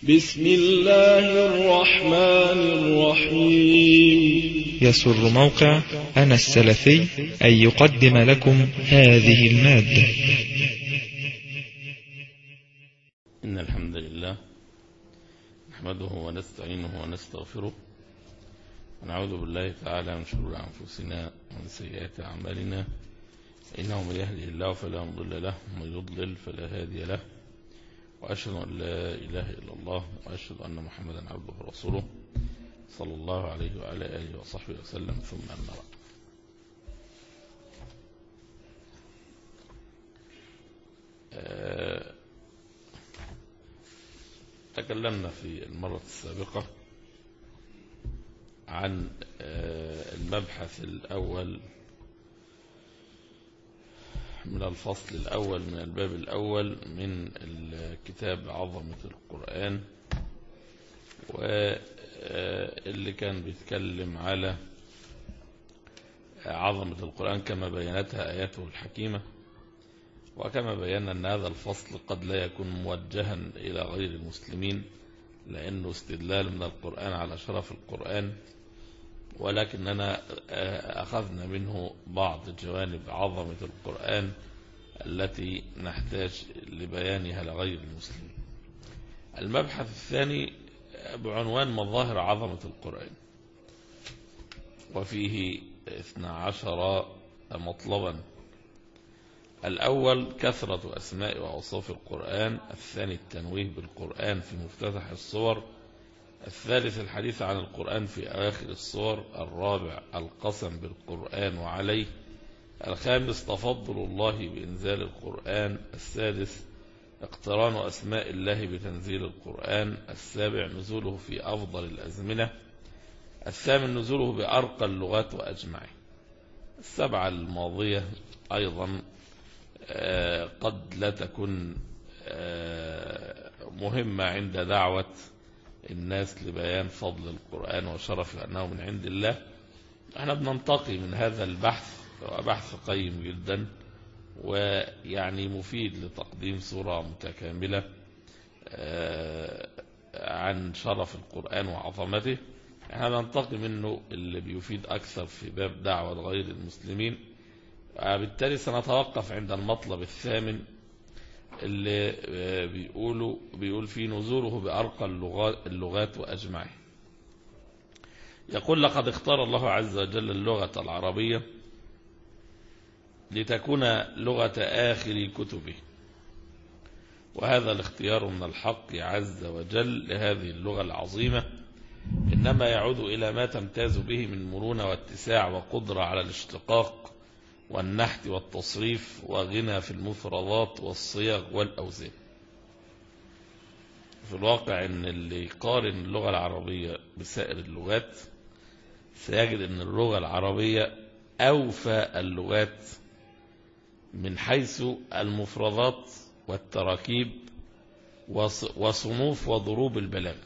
بسم الله الرحمن الرحيم يسر موقع أنا السلفي أن يقدم لكم هذه المادة إن الحمد لله نحمده ونستعينه ونستغفره ونعوذ بالله تعالى من شرور أنفسنا ومن سيئات أعمالنا إنه من يهدي الله فلا مضل له ومن يضلل فلا هادي له وأشهد أن لا إله إلا الله وأشهد أن محمدا عبده ورسوله صلى الله عليه وعلى آله وصحبه وسلم ثم أما بعد آه، تكلمنا في المرة السابقة عن آه، المبحث الأول من الفصل الأول من الباب الأول من الكتاب عظمة القرآن واللي كان بيتكلم على عظمة القرآن كما بينتها آياته الحكيمة وكما بينا أن هذا الفصل قد لا يكون موجها إلى غير المسلمين لأنه استدلال من القرآن على شرف القرآن ولكننا أخذنا منه بعض جوانب عظمة القرآن التي نحتاج لبيانها لغير المسلمين المبحث الثاني بعنوان مظاهر عظمة القرآن وفيه 12 مطلبا الأول كثرة أسماء وأوصاف القرآن الثاني التنويه بالقرآن في مفتتح الصور الثالث الحديث عن القرآن في آخر الصور الرابع القسم بالقرآن وعليه الخامس تفضل الله بإنزال القرآن السادس اقتران أسماء الله بتنزيل القرآن السابع نزوله في أفضل الأزمنة الثامن نزوله بأرقى اللغات وأجمعه السبعة الماضية أيضا قد لا تكون مهمة عند دعوة الناس لبيان فضل القرآن وشرف أنه من عند الله احنا بننتقي من هذا البحث هو بحث قيم جدا ويعني مفيد لتقديم صورة متكاملة عن شرف القرآن وعظمته احنا بننتقي منه اللي بيفيد أكثر في باب دعوة غير المسلمين بالتالي سنتوقف عند المطلب الثامن اللي بيقولوا بيقول فيه نزوله بأرقى اللغات, اللغات وأجمعه يقول لقد اختار الله عز وجل اللغة العربية لتكون لغة آخر كتبه وهذا الاختيار من الحق عز وجل لهذه اللغة العظيمة إنما يعود إلى ما تمتاز به من مرونة واتساع وقدرة على الاشتقاق والنحت والتصريف وغنى في المفردات والصيغ والأوزان في الواقع ان اللي يقارن اللغة العربية بسائر اللغات سيجد ان اللغة العربية أوفى اللغات من حيث المفردات والتراكيب وصنوف وضروب البلاغ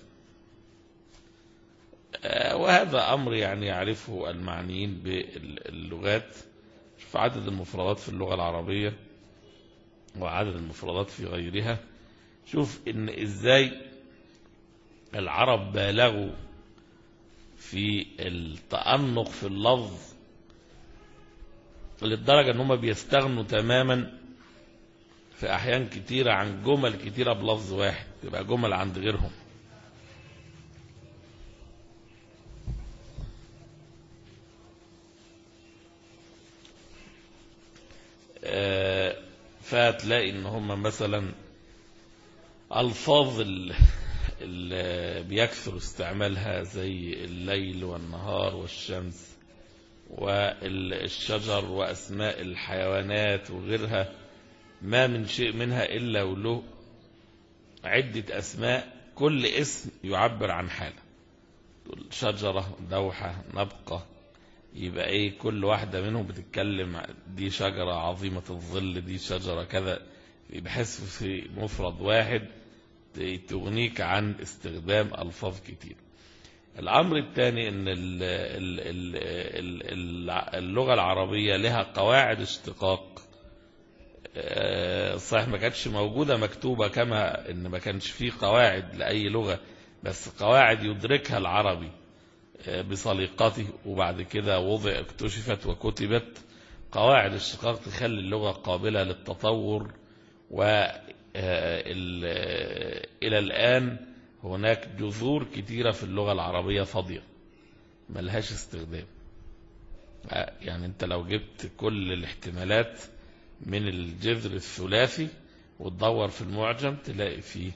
وهذا أمر يعني يعرفه المعنيين باللغات شوف عدد المفردات في اللغة العربية وعدد المفردات في غيرها شوف ان ازاي العرب بالغوا في التأنق في اللفظ للدرجة ان هم بيستغنوا تماما في احيان كتيرة عن جمل كتيرة بلفظ واحد تبقى جمل عند غيرهم فتلاقي ان هم مثلا الفاظ اللي بيكثر استعمالها زي الليل والنهار والشمس والشجر واسماء الحيوانات وغيرها ما من شيء منها الا وله عدة اسماء كل اسم يعبر عن حالة شجرة دوحة نبقة يبقى ايه كل واحدة منهم بتتكلم دي شجرة عظيمة الظل دي شجرة كذا بحيث في مفرد واحد تغنيك عن استخدام ألفاظ كتير الأمر الثاني أن اللغة العربية لها قواعد اشتقاق آه، صحيح ما كانتش موجودة مكتوبة كما ان ما كانش فيه قواعد لأي لغة بس قواعد يدركها العربي آه، بسليقته وبعد كده وضع اكتشفت وكتبت قواعد الشقاق تخلي اللغة قابلة للتطور و آه، ال- آه، إلى الآن هناك جذور كتيرة في اللغة العربية فاضية ملهاش استخدام آه، يعني انت لو جبت كل الاحتمالات من الجذر الثلاثي وتدور في المعجم تلاقي فيه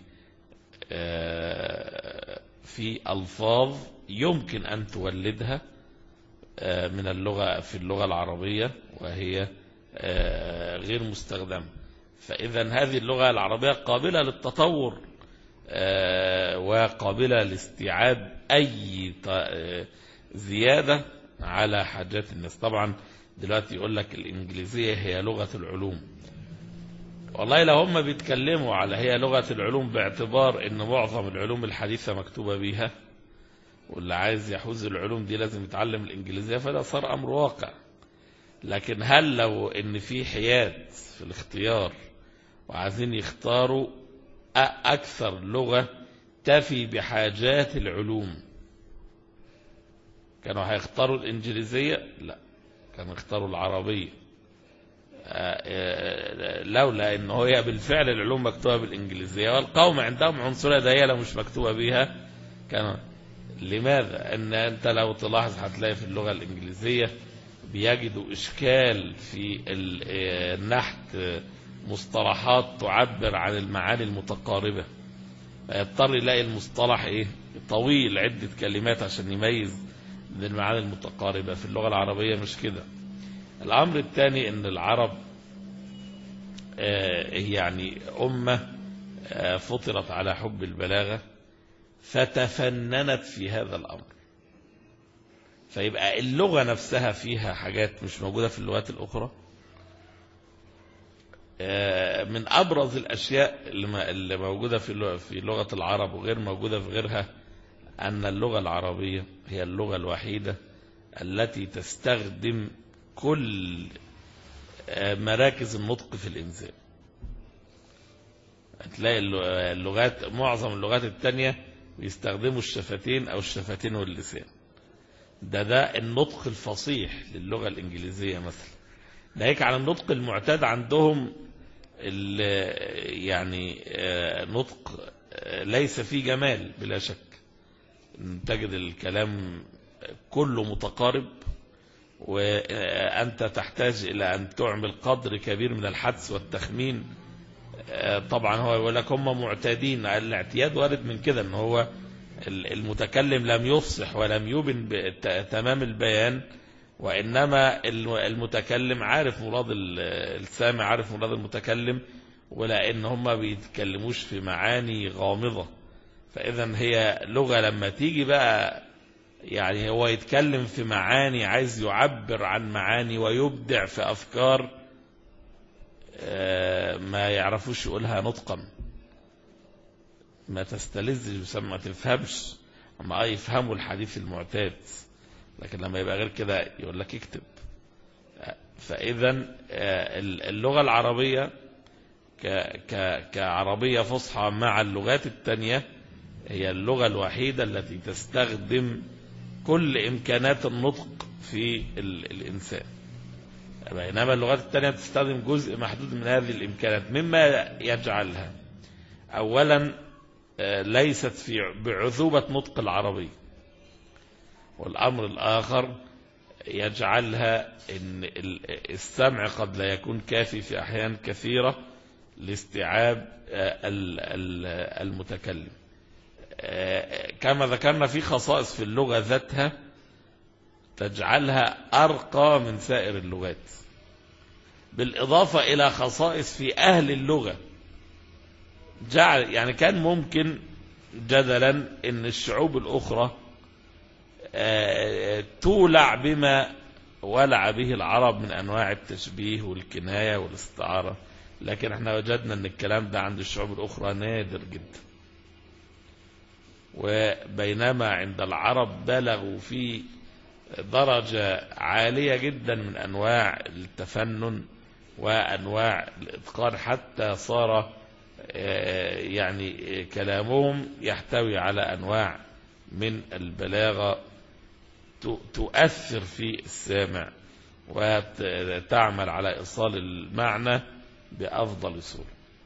آه، في ألفاظ يمكن أن تولدها آه، من اللغة في اللغة العربية وهي آه، غير مستخدمة فإذا هذه اللغة العربية قابلة للتطور آه، وقابلة لاستيعاب أي ط- آه، زيادة على حاجات الناس طبعا دلوقتي يقول لك الإنجليزية هي لغة العلوم والله لو هم بيتكلموا على هي لغة العلوم باعتبار ان معظم العلوم الحديثة مكتوبة بيها واللي عايز يحوز العلوم دي لازم يتعلم الإنجليزية فده صار أمر واقع لكن هل لو ان في حياد في الاختيار وعايزين يختاروا أ- أكثر لغة تفي بحاجات العلوم كانوا هيختاروا الإنجليزية لا كانوا يختاروا العربية آه، آه، لولا ان هي بالفعل العلوم مكتوبة بالإنجليزية والقوم عندهم عنصرية ده هي لو مش مكتوبة بيها كانوا لماذا ان انت لو تلاحظ هتلاقي في اللغة الإنجليزية بيجدوا إشكال في ال- آه، النحت آه، مصطلحات تعبر عن المعاني المتقاربة فيضطر يلاقي المصطلح ايه طويل عدة كلمات عشان يميز من المعاني المتقاربة في اللغة العربية مش كده الأمر الثاني أن العرب آه، يعني أمة آه، فطرت على حب البلاغة فتفننت في هذا الأمر فيبقى اللغة نفسها فيها حاجات مش موجودة في اللغات الأخرى آه، من أبرز الأشياء اللي ما- اللي موجودة في اللغة- في لغة العرب وغير موجودة في غيرها أن اللغة العربية هي اللغة الوحيدة التي تستخدم كل آه، مراكز النطق في الإنسان هتلاقي الل- اللغات معظم اللغات التانية بيستخدموا الشفتين أو الشفتين واللسان ده ده النطق الفصيح للغة الإنجليزية مثلا ناهيك عن النطق المعتاد عندهم ال- يعني آه، نطق آه، ليس فيه جمال بلا شك تجد الكلام كله متقارب وأنت تحتاج إلى أن تعمل قدر كبير من الحدس والتخمين آه، طبعا هو يقول لك هم معتادين الاعتياد وارد من كده ان هو ال- المتكلم لم يفصح ولم يبن بت- تمام البيان وإنما الم- المتكلم عارف مراد ال- السامع عارف مراد المتكلم ولأن هم بيتكلموش في معاني غامضة فإذا هي لغة لما تيجي بقى يعني هو يتكلم في معاني عايز يعبر عن معاني ويبدع في أفكار آه، ما يعرفوش يقولها نطقا ما تستلذش بس ما تفهمش اما اه يفهموا الحديث المعتاد لكن لما يبقى غير كده يقول لك اكتب آه، فاذا آه، اللغة العربية ك- ك- كعربية فصحى مع اللغات التانية هي اللغة الوحيدة التي تستخدم كل إمكانات النطق في ال- الإنسان بينما اللغات التانية تستخدم جزء محدود من هذه الإمكانات مما يجعلها أولا آه، ليست في بعذوبة نطق العربي والأمر الآخر يجعلها إن ال- السمع قد لا يكون كافي في أحيان كثيرة لاستيعاب آه، ال- ال- المتكلم آه، كما ذكرنا في خصائص في اللغة ذاتها تجعلها أرقى من سائر اللغات بالإضافة إلى خصائص في أهل اللغة جعل يعني كان ممكن جدلا أن الشعوب الأخرى آه، تولع بما ولع به العرب من أنواع التشبيه والكناية والاستعارة لكن احنا وجدنا أن الكلام ده عند الشعوب الأخرى نادر جدا وبينما عند العرب بلغوا في درجة عالية جدا من أنواع التفنن وأنواع الإتقان حتى صار يعني كلامهم يحتوي على أنواع من البلاغة تؤثر في السامع وتعمل على إيصال المعنى بأفضل صورة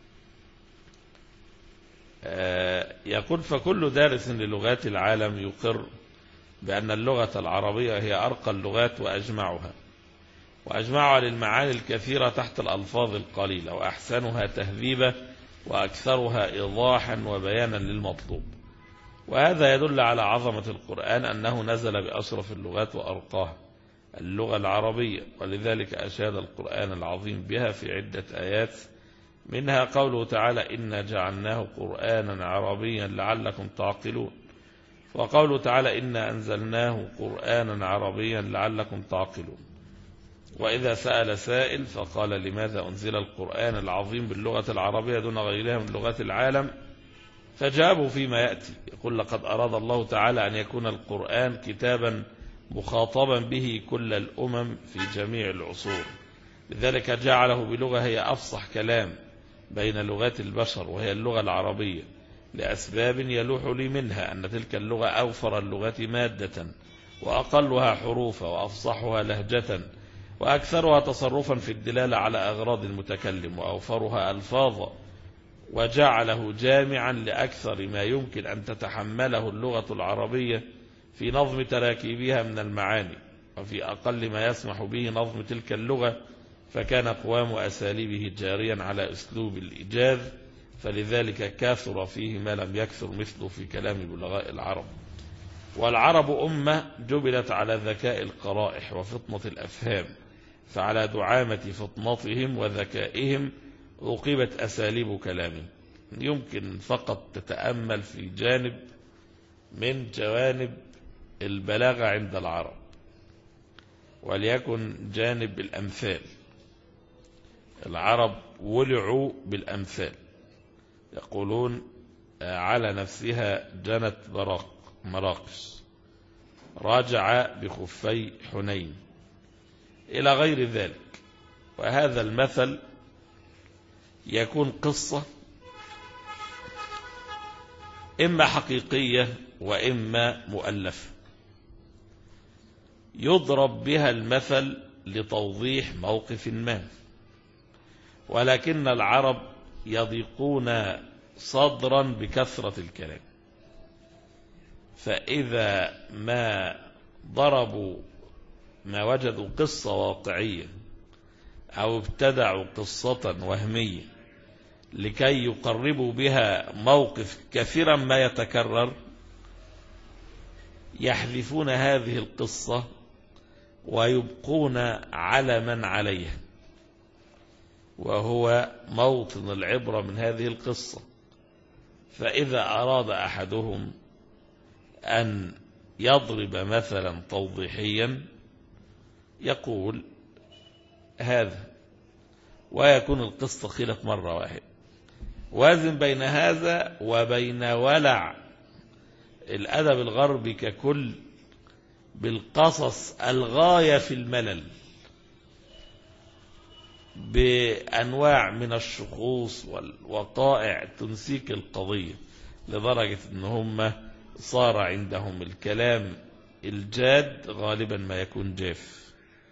يقول فكل دارس للغات العالم يقر بأن اللغة العربية هي أرقى اللغات وأجمعها وأجمعها للمعاني الكثيرة تحت الألفاظ القليلة وأحسنها تهذيبا وأكثرها إيضاحا وبيانا للمطلوب وهذا يدل على عظمة القرآن أنه نزل بأشرف اللغات وأرقاها اللغة العربية ولذلك أشاد القرآن العظيم بها في عدة آيات منها قوله تعالى إنا جعلناه قرآنا عربيا لعلكم تعقلون وقوله تعالى إنا أنزلناه قرآنا عربيا لعلكم تعقلون وإذا سأل سائل فقال لماذا أنزل القرآن العظيم باللغة العربية دون غيرها من لغات العالم فجابوا فيما يأتي يقول لقد أراد الله تعالى أن يكون القرآن كتابا مخاطبا به كل الأمم في جميع العصور لذلك جعله بلغة هي أفصح كلام بين لغات البشر وهي اللغة العربية لأسباب يلوح لي منها أن تلك اللغة أوفر اللغات مادة وأقلها حروفا وأفصحها لهجة وأكثرها تصرفا في الدلالة على أغراض المتكلم وأوفرها ألفاظا وجعله جامعا لأكثر ما يمكن أن تتحمله اللغة العربية في نظم تراكيبها من المعاني وفي أقل ما يسمح به نظم تلك اللغة فكان قوام أساليبه جاريا على أسلوب الإيجاز فلذلك كاثر فيه ما لم يكثر مثله في كلام بلغاء العرب والعرب أمة جبلت على ذكاء القرائح وفطنة الأفهام فعلى دعامة فطنتهم وذكائهم عوقبت أساليب كلامهم يمكن فقط تتأمل في جانب من جوانب البلاغة عند العرب وليكن جانب الأمثال العرب ولعوا بالأمثال يقولون على نفسها جنت براق مراقش راجع بخفي حنين إلى غير ذلك وهذا المثل يكون قصة إما حقيقية وإما مؤلفة يضرب بها المثل لتوضيح موقف ما ولكن العرب يضيقون صدرا بكثرة الكلام فإذا ما ضربوا ما وجدوا قصة واقعية أو ابتدعوا قصة وهمية لكي يقربوا بها موقف كثيرا ما يتكرر يحذفون هذه القصة ويبقون على من عليها وهو موطن العبرة من هذه القصة فإذا أراد أحدهم أن يضرب مثلا توضيحيا يقول هذا ويكون القصة خلت مرة واحدة وازن بين هذا وبين ولع الأدب الغربي ككل بالقصص الغاية في الملل بأنواع من الشخوص والوقائع تنسيك القضية لدرجة ان هم صار عندهم الكلام الجاد غالبا ما يكون جاف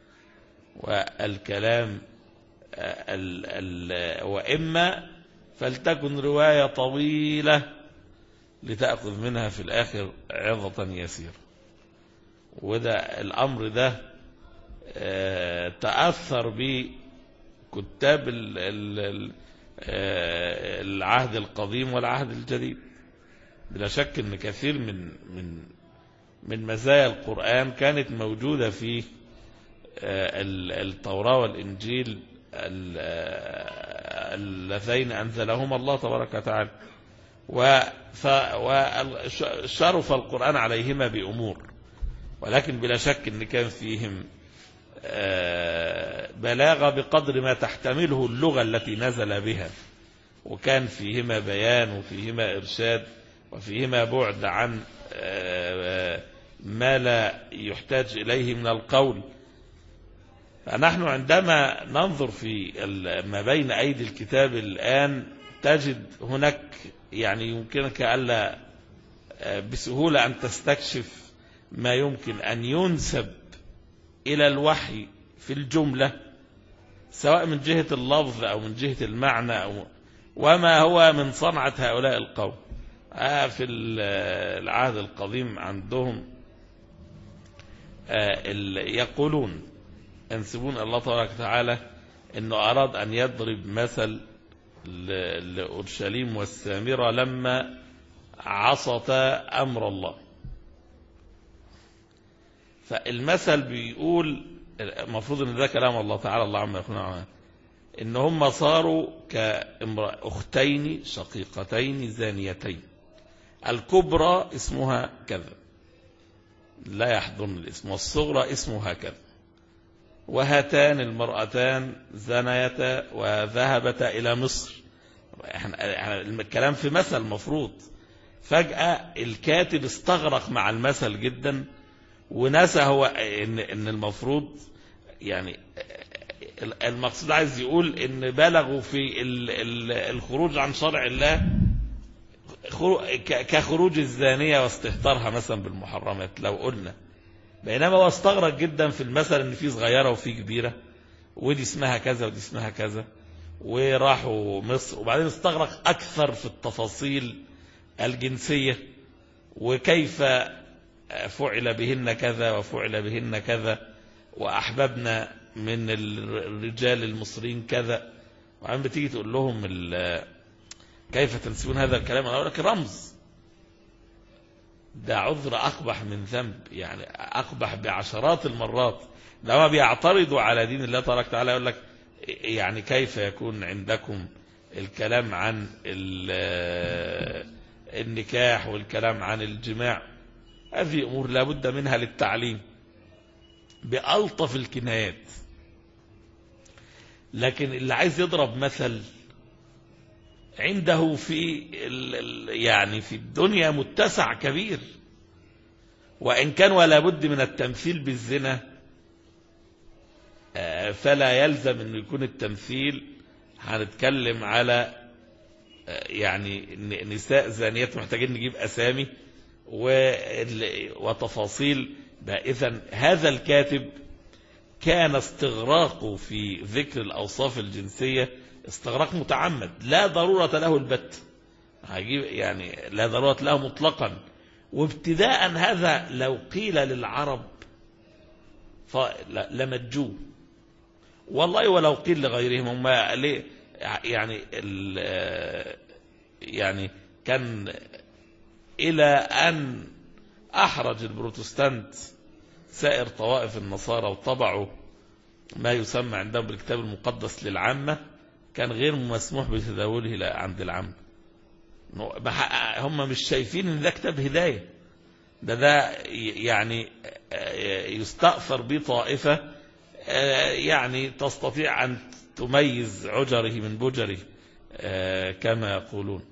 والكلام ال ال وإما فلتكن رواية طويلة لتأخذ منها في الآخر عظة يسيرة وده الأمر ده تأثر بكتاب العهد القديم والعهد الجديد بلا شك ان كثير من من من مزايا القرآن كانت موجودة في التوراة والإنجيل اللذين أنزلهما الله تبارك وتعالى وشرف القرآن عليهما بأمور ولكن بلا شك ان كان فيهم بلاغة بقدر ما تحتمله اللغة التي نزل بها وكان فيهما بيان وفيهما إرشاد وفيهما بعد عن ما لا يحتاج إليه من القول فنحن عندما ننظر في ما بين أيدي الكتاب الآن تجد هناك يعني يمكنك ألا بسهولة أن تستكشف ما يمكن أن ينسب إلى الوحي في الجملة سواء من جهة اللفظ أو من جهة المعنى أو وما هو من صنعة هؤلاء القوم آه في العهد القديم عندهم آه يقولون ينسبون الله تبارك وتعالى انه اراد ان يضرب مثل لأورشليم والسامرة لما عصتا امر الله فالمثل بيقول المفروض ان ده كلام الله تعالى الله عما يكون عنه ان هم صاروا كاختين شقيقتين زانيتين الكبرى اسمها كذا لا يحضن الاسم والصغرى اسمها كذا وهاتان المرأتان زنيتا وذهبتا إلى مصر احنا الكلام في مثل مفروض فجأة الكاتب استغرق مع المثل جدا ونسى هو ان, إن المفروض يعني المقصود عايز يقول ان بلغوا في الخروج عن شرع الله كخروج الزانية واستهتارها مثلا بالمحرمات لو قلنا بينما هو استغرق جدا في المثل ان في صغيرة وفي كبيرة ودي اسمها كذا ودي اسمها كذا وراحوا مصر وبعدين استغرق اكثر في التفاصيل الجنسية وكيف فعل بهن كذا وفعل بهن كذا واحببنا من الرجال المصريين كذا وعم بتيجي تقول لهم كيف تنسبون هذا الكلام انا اقول لك رمز ده عذر أقبح من ذنب يعني أقبح بعشرات المرات لما بيعترضوا على دين الله تبارك وتعالى يقول لك يعني كيف يكون عندكم الكلام عن النكاح والكلام عن الجماع هذه أمور لابد منها للتعليم بألطف الكنايات لكن اللي عايز يضرب مثل عنده في يعني في الدنيا متسع كبير وإن كان ولا بد من التمثيل بالزنا فلا يلزم أن يكون التمثيل هنتكلم على يعني نساء زانيات محتاجين نجيب أسامي وتفاصيل إذا هذا الكاتب كان استغراقه في ذكر الأوصاف الجنسية استغراق متعمد لا ضرورة له البت هجيب يعني لا ضرورة له مطلقا وابتداء هذا لو قيل للعرب لمجوه والله ولو قيل لغيرهم هم ليه يعني يعني كان إلى أن أحرج البروتستانت سائر طوائف النصارى وطبعوا ما يسمى عندهم بالكتاب المقدس للعامة كان غير مسموح بتداوله عند العامة هم مش شايفين ان ده كتاب هداية ده ده يعني يستأثر به طائفة يعني تستطيع أن تميز عجره من بجره كما يقولون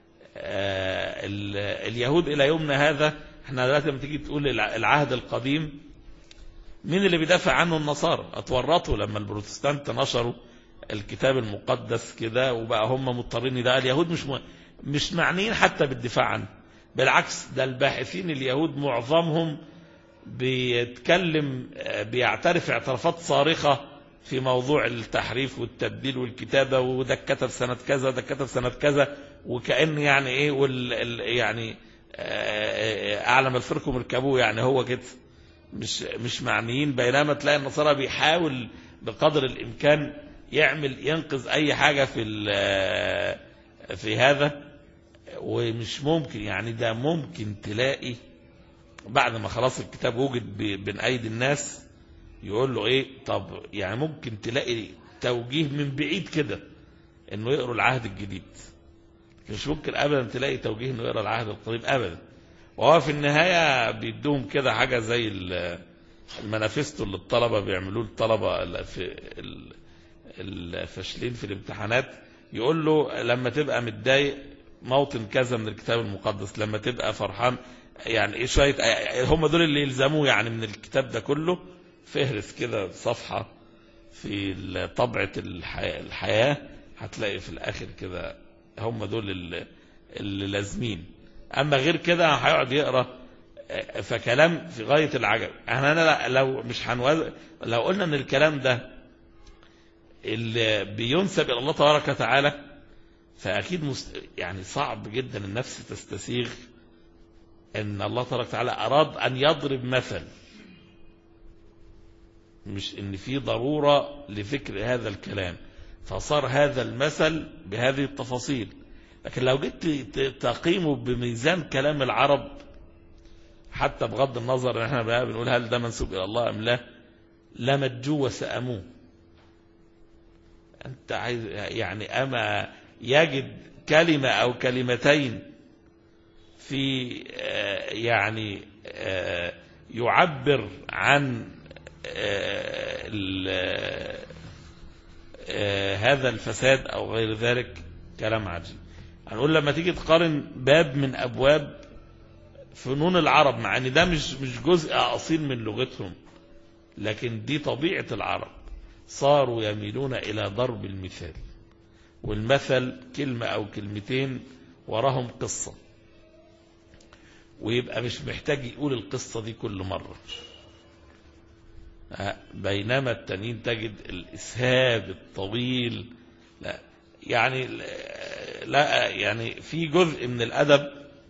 اليهود إلى يومنا هذا احنا دلوقتي لما تيجي تقول العهد القديم مين اللي بيدافع عنه النصارى اتورطوا لما البروتستانت نشروا الكتاب المقدس كده وبقى هم مضطرين ده اليهود مش م... مش معنيين حتى بالدفاع عنه بالعكس ده الباحثين اليهود معظمهم بيتكلم بيعترف اعترافات صارخة في موضوع التحريف والتبديل والكتابة وده اتكتب سنة كذا ده اتكتب سنة كذا وكأن يعني ايه وال يعني اعلم الفركم اركبوه يعني هو كده مش مش معنيين بينما تلاقي النصارى بيحاول بقدر الامكان يعمل ينقذ اي حاجة في في هذا ومش ممكن يعني ده ممكن تلاقي بعد ما خلاص الكتاب وجد بين ايدي الناس يقول له ايه طب يعني ممكن تلاقي توجيه من بعيد كده انه يقروا العهد الجديد مش ممكن ابدا تلاقي توجيه انه يقرا العهد القديم ابدا وهو في النهايه بيدوهم كده حاجه زي المانيفستو اللي الطلبه بيعملوه الطلبه في الفاشلين في الامتحانات يقول له لما تبقى متضايق موطن كذا من الكتاب المقدس لما تبقى فرحان يعني ايه شويه هم دول اللي يلزموه يعني من الكتاب ده كله فهرس كده صفحه في طبعة الحياة, الحياة هتلاقي في الآخر كده هم دول اللي, اللي لازمين أما غير كده هيقعد يقرأ فكلام في غاية العجب احنا لو مش هنوز... لو قلنا ان الكلام ده اللي بينسب الى الله تبارك وتعالى فاكيد مست... يعني صعب جدا النفس تستسيغ ان الله تبارك وتعالى اراد ان يضرب مثل مش ان في ضرورة لذكر هذا الكلام فصار هذا المثل بهذه التفاصيل لكن لو جيت تقيمه بميزان كلام العرب حتى بغض النظر ان احنا بقى بنقول هل ده منسوب الى الله ام لا لمجوه وسأموه انت عايز يعني اما يجد كلمة او كلمتين في يعني يعبر عن هذا الفساد او غير ذلك كلام عجيب هنقول لما تيجي تقارن باب من ابواب فنون العرب مع ان ده مش مش جزء اصيل من لغتهم لكن دي طبيعة العرب صاروا يميلون الى ضرب المثال والمثل كلمة او كلمتين وراهم قصة ويبقى مش محتاج يقول القصة دي كل مرة بينما التانيين تجد الإسهاب الطويل لا يعني لا يعني في جزء من الأدب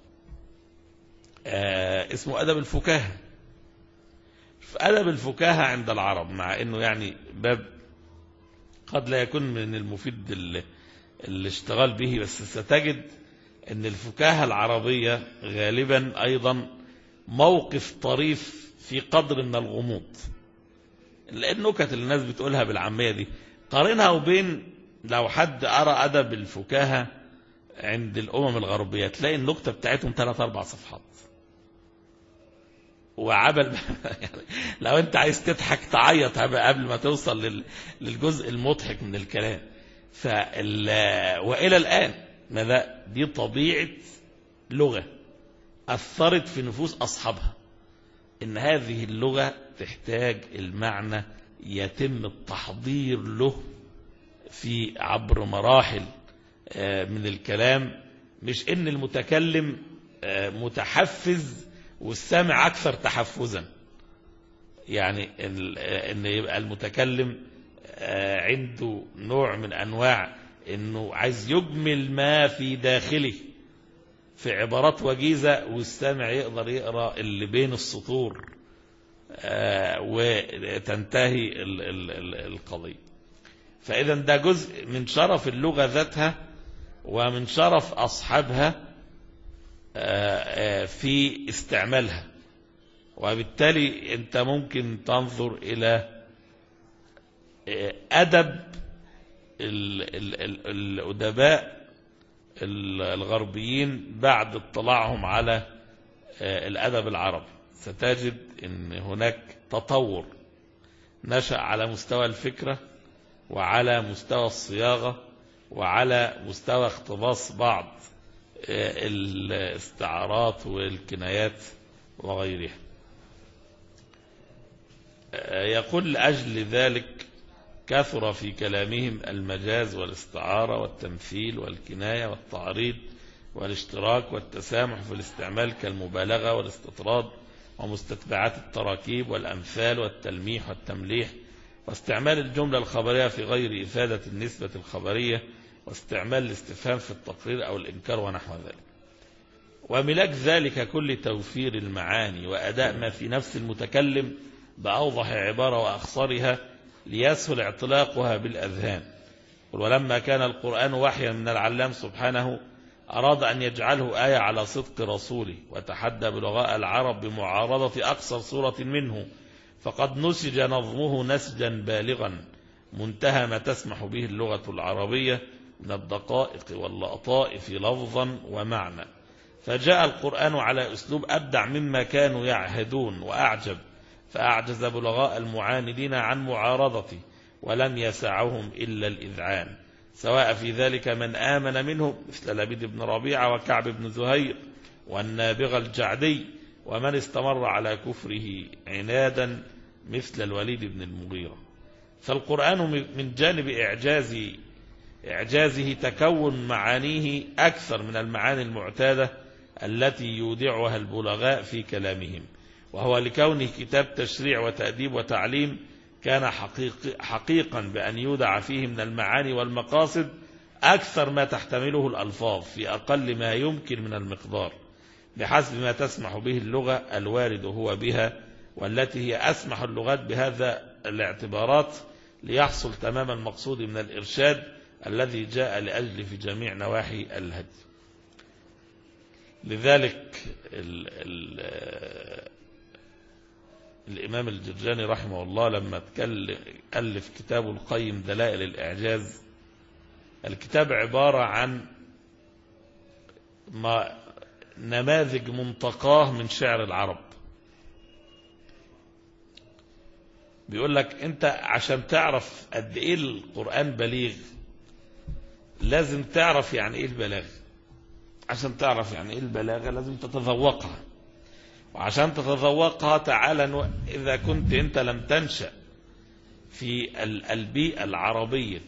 اسمه أدب الفكاهة في أدب الفكاهة عند العرب مع أنه يعني باب قد لا يكون من المفيد الاشتغال به بس ستجد أن الفكاهة العربية غالبا أيضا موقف طريف في قدر من الغموض النكت اللي الناس بتقولها بالعامية دي قارنها وبين لو حد أرى أدب الفكاهة عند الأمم الغربية تلاقي النكتة بتاعتهم ثلاث أربع صفحات وعبل لو أنت عايز تضحك تعيط قبل ما توصل للجزء المضحك من الكلام فال... وإلى الآن ماذا دي طبيعة لغة أثرت في نفوس أصحابها إن هذه اللغة تحتاج المعنى يتم التحضير له في عبر مراحل من الكلام مش ان المتكلم متحفز والسامع اكثر تحفزا يعني ان يبقى المتكلم عنده نوع من انواع انه عايز يجمل ما في داخله في عبارات وجيزة والسامع يقدر يقرأ اللي بين السطور وتنتهي القضية فإذا ده جزء من شرف اللغة ذاتها ومن شرف أصحابها في استعمالها وبالتالي أنت ممكن تنظر إلى أدب الأدباء الغربيين بعد اطلاعهم على الأدب العربي ستجد أن هناك تطور نشأ على مستوى الفكرة وعلى مستوى الصياغة وعلى مستوى اقتباس بعض الاستعارات والكنايات وغيرها يقول لأجل ذلك كثر في كلامهم المجاز والاستعارة والتمثيل والكناية والتعريض والاشتراك والتسامح في الاستعمال كالمبالغة والاستطراد ومستتبعات التراكيب والأمثال والتلميح والتمليح واستعمال الجملة الخبرية في غير إفادة النسبة الخبرية واستعمال الاستفهام في التقرير أو الإنكار ونحو ذلك وملاك ذلك كل توفير المعاني وأداء ما في نفس المتكلم بأوضح عبارة وأخصرها ليسهل اعتلاقها بالأذهان ولما كان القرآن وحيا من العلام سبحانه أراد أن يجعله آية على صدق رسوله وتحدى بلغاء العرب بمعارضة أقصر صورة منه فقد نسج نظمه نسجا بالغا منتهى ما تسمح به اللغة العربية من الدقائق واللطائف لفظا ومعنى فجاء القرآن على أسلوب أبدع مما كانوا يعهدون وأعجب فأعجز بلغاء المعاندين عن معارضته ولم يسعهم إلا الإذعان سواء في ذلك من آمن منهم مثل لبيد بن ربيعة وكعب بن زهير والنابغة الجعدي ومن استمر على كفره عنادا مثل الوليد بن المغيرة فالقرآن من جانب إعجاز إعجازه تكون معانيه أكثر من المعاني المعتادة التي يودعها البلغاء في كلامهم وهو لكونه كتاب تشريع وتأديب وتعليم كان حقيق حقيقا بأن يودع فيه من المعاني والمقاصد أكثر ما تحتمله الألفاظ في أقل ما يمكن من المقدار بحسب ما تسمح به اللغة الوارد هو بها والتي هي أسمح اللغات بهذا الاعتبارات ليحصل تمام المقصود من الإرشاد الذي جاء لأجل في جميع نواحي الهدي لذلك ال ال الإمام الجرجاني رحمه الله لما ألف كتابه القيم دلائل الإعجاز الكتاب عبارة عن ما نماذج منتقاه من شعر العرب بيقول لك انت عشان تعرف قد ايه القرآن بليغ لازم تعرف يعني ايه البلاغة عشان تعرف يعني ايه البلاغة لازم تتذوقها وعشان تتذوقها تعالى اذا كنت انت لم تنشأ في البيئة العربية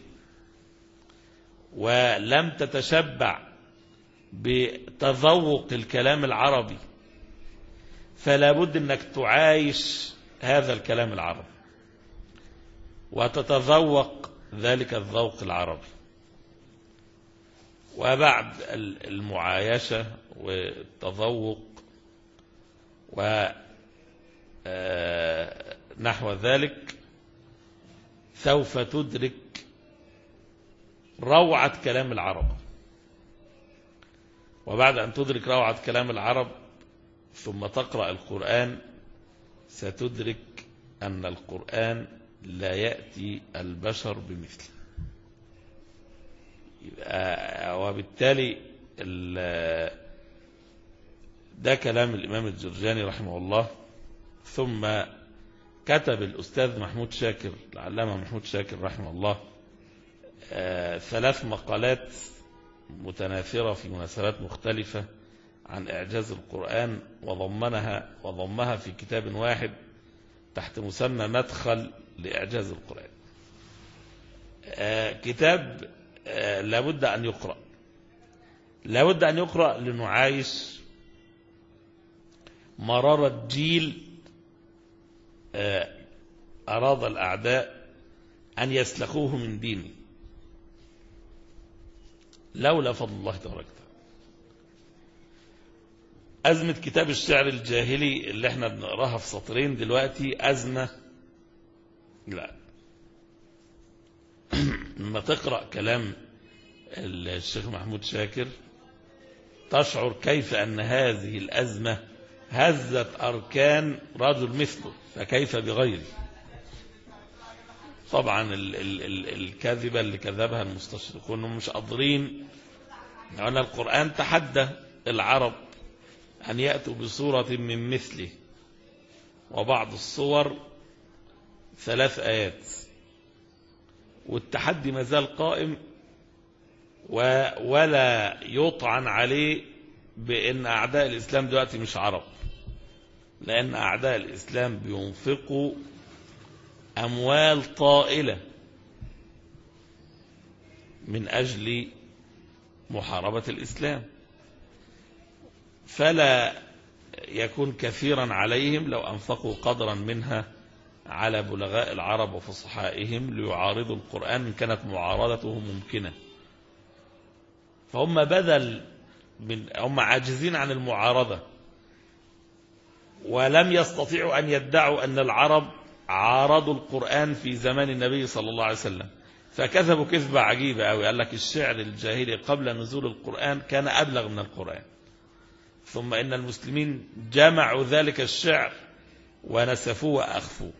ولم تتشبع بتذوق الكلام العربي فلا بد انك تعايش هذا الكلام العربي وتتذوق ذلك الذوق العربي وبعد المعايشة والتذوق ونحو ذلك سوف تدرك روعة كلام العرب وبعد أن تدرك روعة كلام العرب ثم تقرأ القرآن ستدرك أن القرآن لا يأتي البشر بمثله وبالتالي ده كلام الإمام الجرجاني رحمه الله ثم كتب الأستاذ محمود شاكر العلامة محمود شاكر رحمه الله ثلاث مقالات متناثرة في مناسبات مختلفة عن إعجاز القرآن وضمنها وضمها في كتاب واحد تحت مسمى مدخل لإعجاز القرآن كتاب لابد أن يقرأ لابد أن يقرأ لنعايش مرارة جيل أراد الأعداء أن يسلخوه من دينه لولا فضل الله تبارك وتعالى أزمة كتاب الشعر الجاهلي اللي احنا بنقراها في سطرين دلوقتي أزمة لا لما تقرأ كلام الشيخ محمود شاكر تشعر كيف أن هذه الأزمة هزت أركان رجل مثله فكيف بغيره طبعا ال ال ال الكذبة اللي كذبها المستشرقون هم مش قادرين أن القرآن تحدى العرب أن يأتوا بصورة من مثله وبعض الصور ثلاث آيات والتحدي ما زال قائم ولا يطعن عليه بأن أعداء الإسلام دلوقتي مش عرب لأن أعداء الإسلام بينفقوا أموال طائلة من أجل محاربة الإسلام فلا يكون كثيرا عليهم لو أنفقوا قدرا منها على بلغاء العرب وفصحائهم ليعارضوا القرآن إن كانت معارضته ممكنة فهم بدل من هم عاجزين عن المعارضة ولم يستطيعوا أن يدعوا أن العرب عارضوا القرآن في زمان النبي صلى الله عليه وسلم فكذبوا كذبة عجيبة أوي قال لك الشعر الجاهلي قبل نزول القرآن كان أبلغ من القرآن ثم إن المسلمين جمعوا ذلك الشعر ونسفوه وأخفوه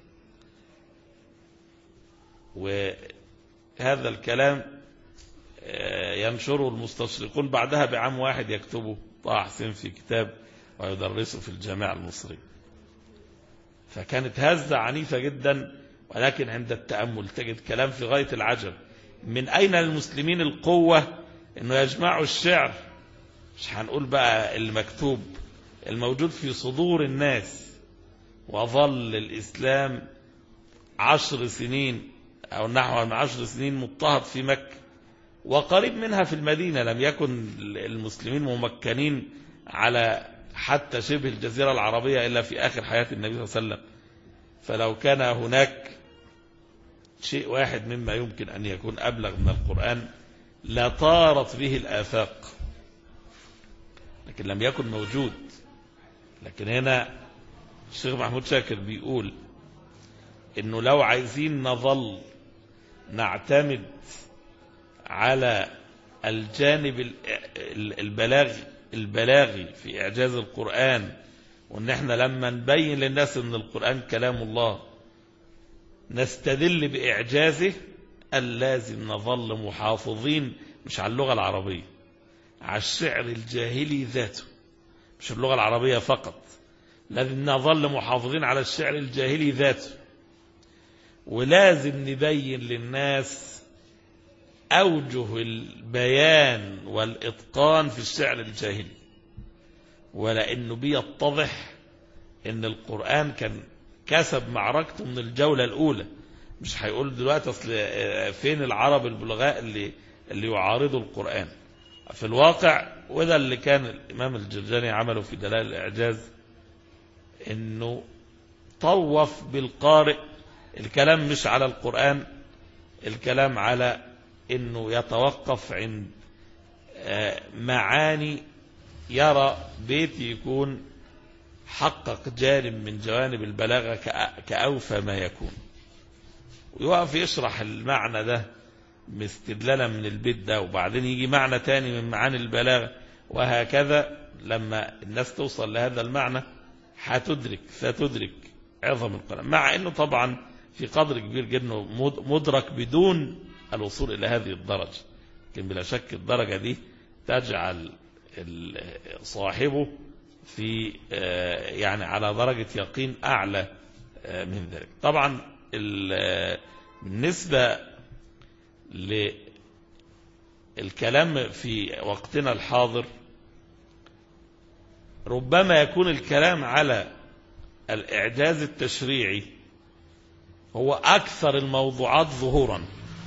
وهذا الكلام ينشره المستشرقون بعدها بعام واحد يكتبه طه حسين في كتاب ويدرسه في الجامعة المصرية فكانت هزة عنيفة جدا ولكن عند التأمل تجد كلام في غاية العجب من أين للمسلمين القوة أنه يجمعوا الشعر مش هنقول بقى المكتوب الموجود في صدور الناس وظل الإسلام عشر سنين أو نحو من عشر سنين مضطهد في مكة وقريب منها في المدينة لم يكن المسلمين ممكنين على حتى شبه الجزيرة العربية إلا في آخر حياة النبي صلى الله عليه وسلم فلو كان هناك شيء واحد مما يمكن أن يكون أبلغ من القرآن لطارت به الآفاق لكن لم يكن موجود لكن هنا الشيخ محمود شاكر بيقول انه لو عايزين نظل نعتمد على الجانب البلاغي البلاغي في اعجاز القرآن وان احنا لما نبين للناس ان القرآن كلام الله نستدل باعجازه اللازم نظل محافظين مش على اللغة العربية على الشعر الجاهلي ذاته مش اللغة العربية فقط لازم نظل محافظين على الشعر الجاهلي ذاته ولازم نبين للناس أوجه البيان والإتقان في الشعر الجاهلي ولأنه بيتضح أن القرآن كان كسب معركته من الجولة الأولى مش هيقول دلوقتي أصل فين العرب البلغاء اللي اللي يعارضوا القرآن في الواقع وده اللي كان الإمام الجرجاني عمله في دلائل الإعجاز انه طوف بالقارئ الكلام مش على القرآن الكلام على انه يتوقف عند معاني يرى بيت يكون حقق جانب من جوانب البلاغة كأوفى ما يكون ويقف يشرح المعنى ده مستدلالا من البيت ده وبعدين يجي معنى تاني من معاني البلاغة وهكذا لما الناس توصل لهذا المعنى هتدرك ستدرك عظم القرآن مع انه طبعا في قدر كبير جدا مدرك بدون الوصول الى هذه الدرجة لكن بلا شك الدرجة دي تجعل صاحبه في يعني على درجة يقين اعلى من ذلك طبعا بالنسبة للكلام في وقتنا الحاضر ربما يكون الكلام على الإعجاز التشريعي هو أكثر الموضوعات ظهورا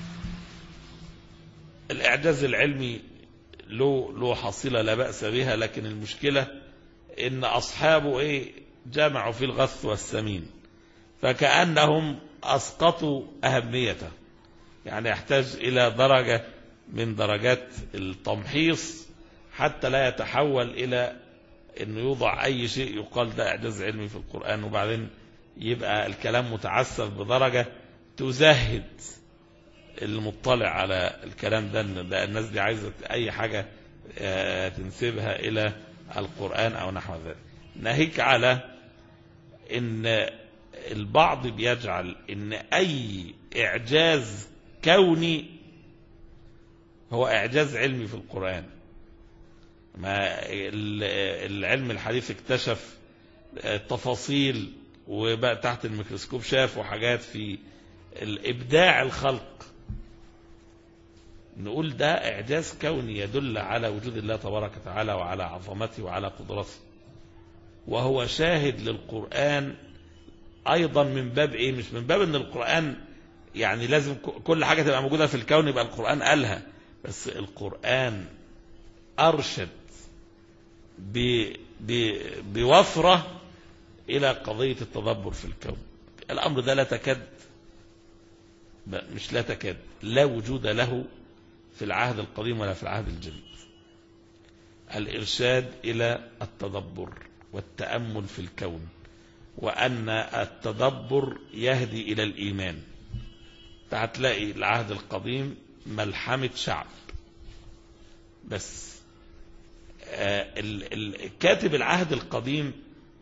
الإعجاز العلمي له له حصيلة لا بأس بها لكن المشكلة إن أصحابه إيه جمعوا في الغث والسمين فكأنهم أسقطوا أهميته يعني يحتاج إلى درجة من درجات التمحيص حتى لا يتحول إلى انه يوضع اي شيء يقال ده اعجاز علمي في القرآن وبعدين يبقى الكلام متعسف بدرجة تزهد المطلع على الكلام ده ان ده الناس دي عايزة اي حاجة تنسبها الى القرآن او نحو ذلك ناهيك على ان البعض بيجعل ان اي اعجاز كوني هو اعجاز علمي في القرآن ما العلم الحديث اكتشف تفاصيل وبقى تحت الميكروسكوب شافوا حاجات في الابداع الخلق نقول ده اعجاز كوني يدل على وجود الله تبارك وتعالى وعلى عظمته وعلى قدرته وهو شاهد للقرآن ايضا من باب ايه مش من باب ان القرآن يعني لازم كل حاجة تبقى موجودة في الكون يبقى القرآن قالها بس القرآن أرشد ب ب بوفرة إلى قضية التدبر في الكون الأمر ده لا تكاد مش لا تكاد لا وجود له في العهد القديم ولا في العهد الجديد الإرشاد إلى التدبر والتأمل في الكون وأن التدبر يهدي إلى الإيمان هتلاقي العهد القديم ملحمة شعب بس كاتب العهد القديم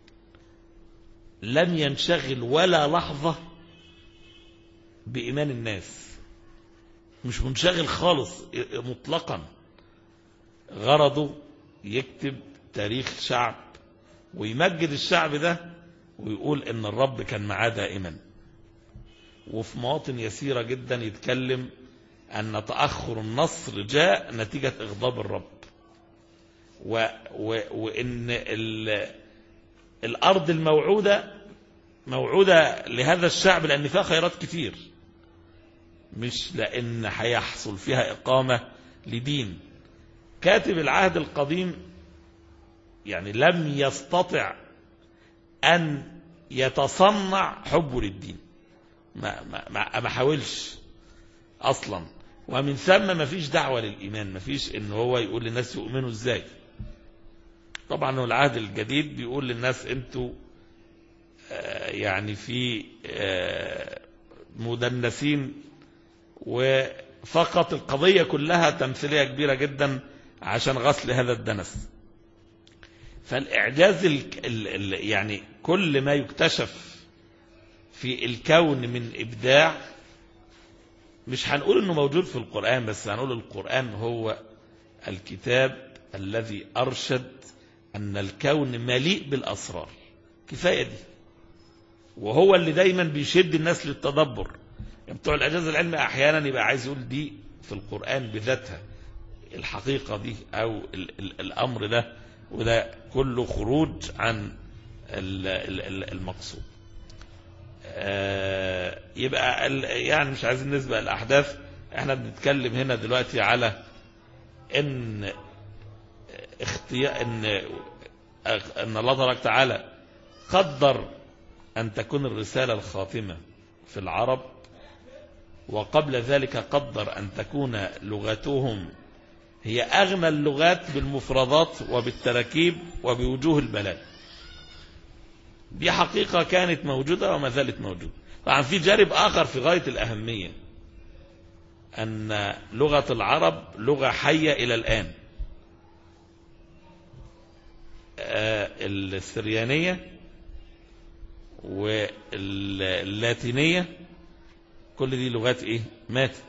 لم ينشغل ولا لحظة بإيمان الناس مش منشغل خالص مطلقا غرضه يكتب تاريخ شعب ويمجد الشعب ده ويقول ان الرب كان معاه دائما وفي مواطن يسيرة جدا يتكلم أن تأخر النصر جاء نتيجة إغضاب الرب و و وإن ال الأرض الموعودة موعودة لهذا الشعب لأن فيها خيرات كتير مش لأن هيحصل فيها إقامة لدين كاتب العهد القديم يعني لم يستطع أن يتصنع حبه للدين ما, ما, ما, ما حاولش أصلا ومن ثم ما فيش دعوة للإيمان ما فيش إن هو يقول للناس يؤمنوا إزاي طبعا هو العهد الجديد بيقول للناس انتوا آه، يعني في آه، مدنسين وفقط القضية كلها تمثيلية كبيرة جدا عشان غسل هذا الدنس فالإعجاز ال ال ال يعني كل ما يكتشف في الكون من إبداع مش هنقول انه موجود في القرآن بس هنقول القرآن هو الكتاب الذي أرشد أن الكون مليء بالأسرار كفاية دي وهو اللي دايما بيشد الناس للتدبر يعني بتوع الإعجاز العلمي أحيانا يبقى عايز يقول دي في القرآن بذاتها الحقيقة دي أو ال ال الأمر ده وده كله خروج عن ال ال المقصود آه يبقى يعني مش عايزين نسبق الأحداث احنا بنتكلم هنا دلوقتي على ان اختيار ان ان الله تبارك وتعالى قدر ان تكون الرسالة الخاتمة في العرب وقبل ذلك قدر ان تكون لغتهم هي اغنى اللغات بالمفردات وبالتراكيب وبوجوه البلاغ دي حقيقة كانت موجودة وما زالت موجودة طبعا في جانب آخر في غاية الأهمية أن لغة العرب لغة حية إلى الآن السريانية واللاتينية كل دي لغات ايه ماتت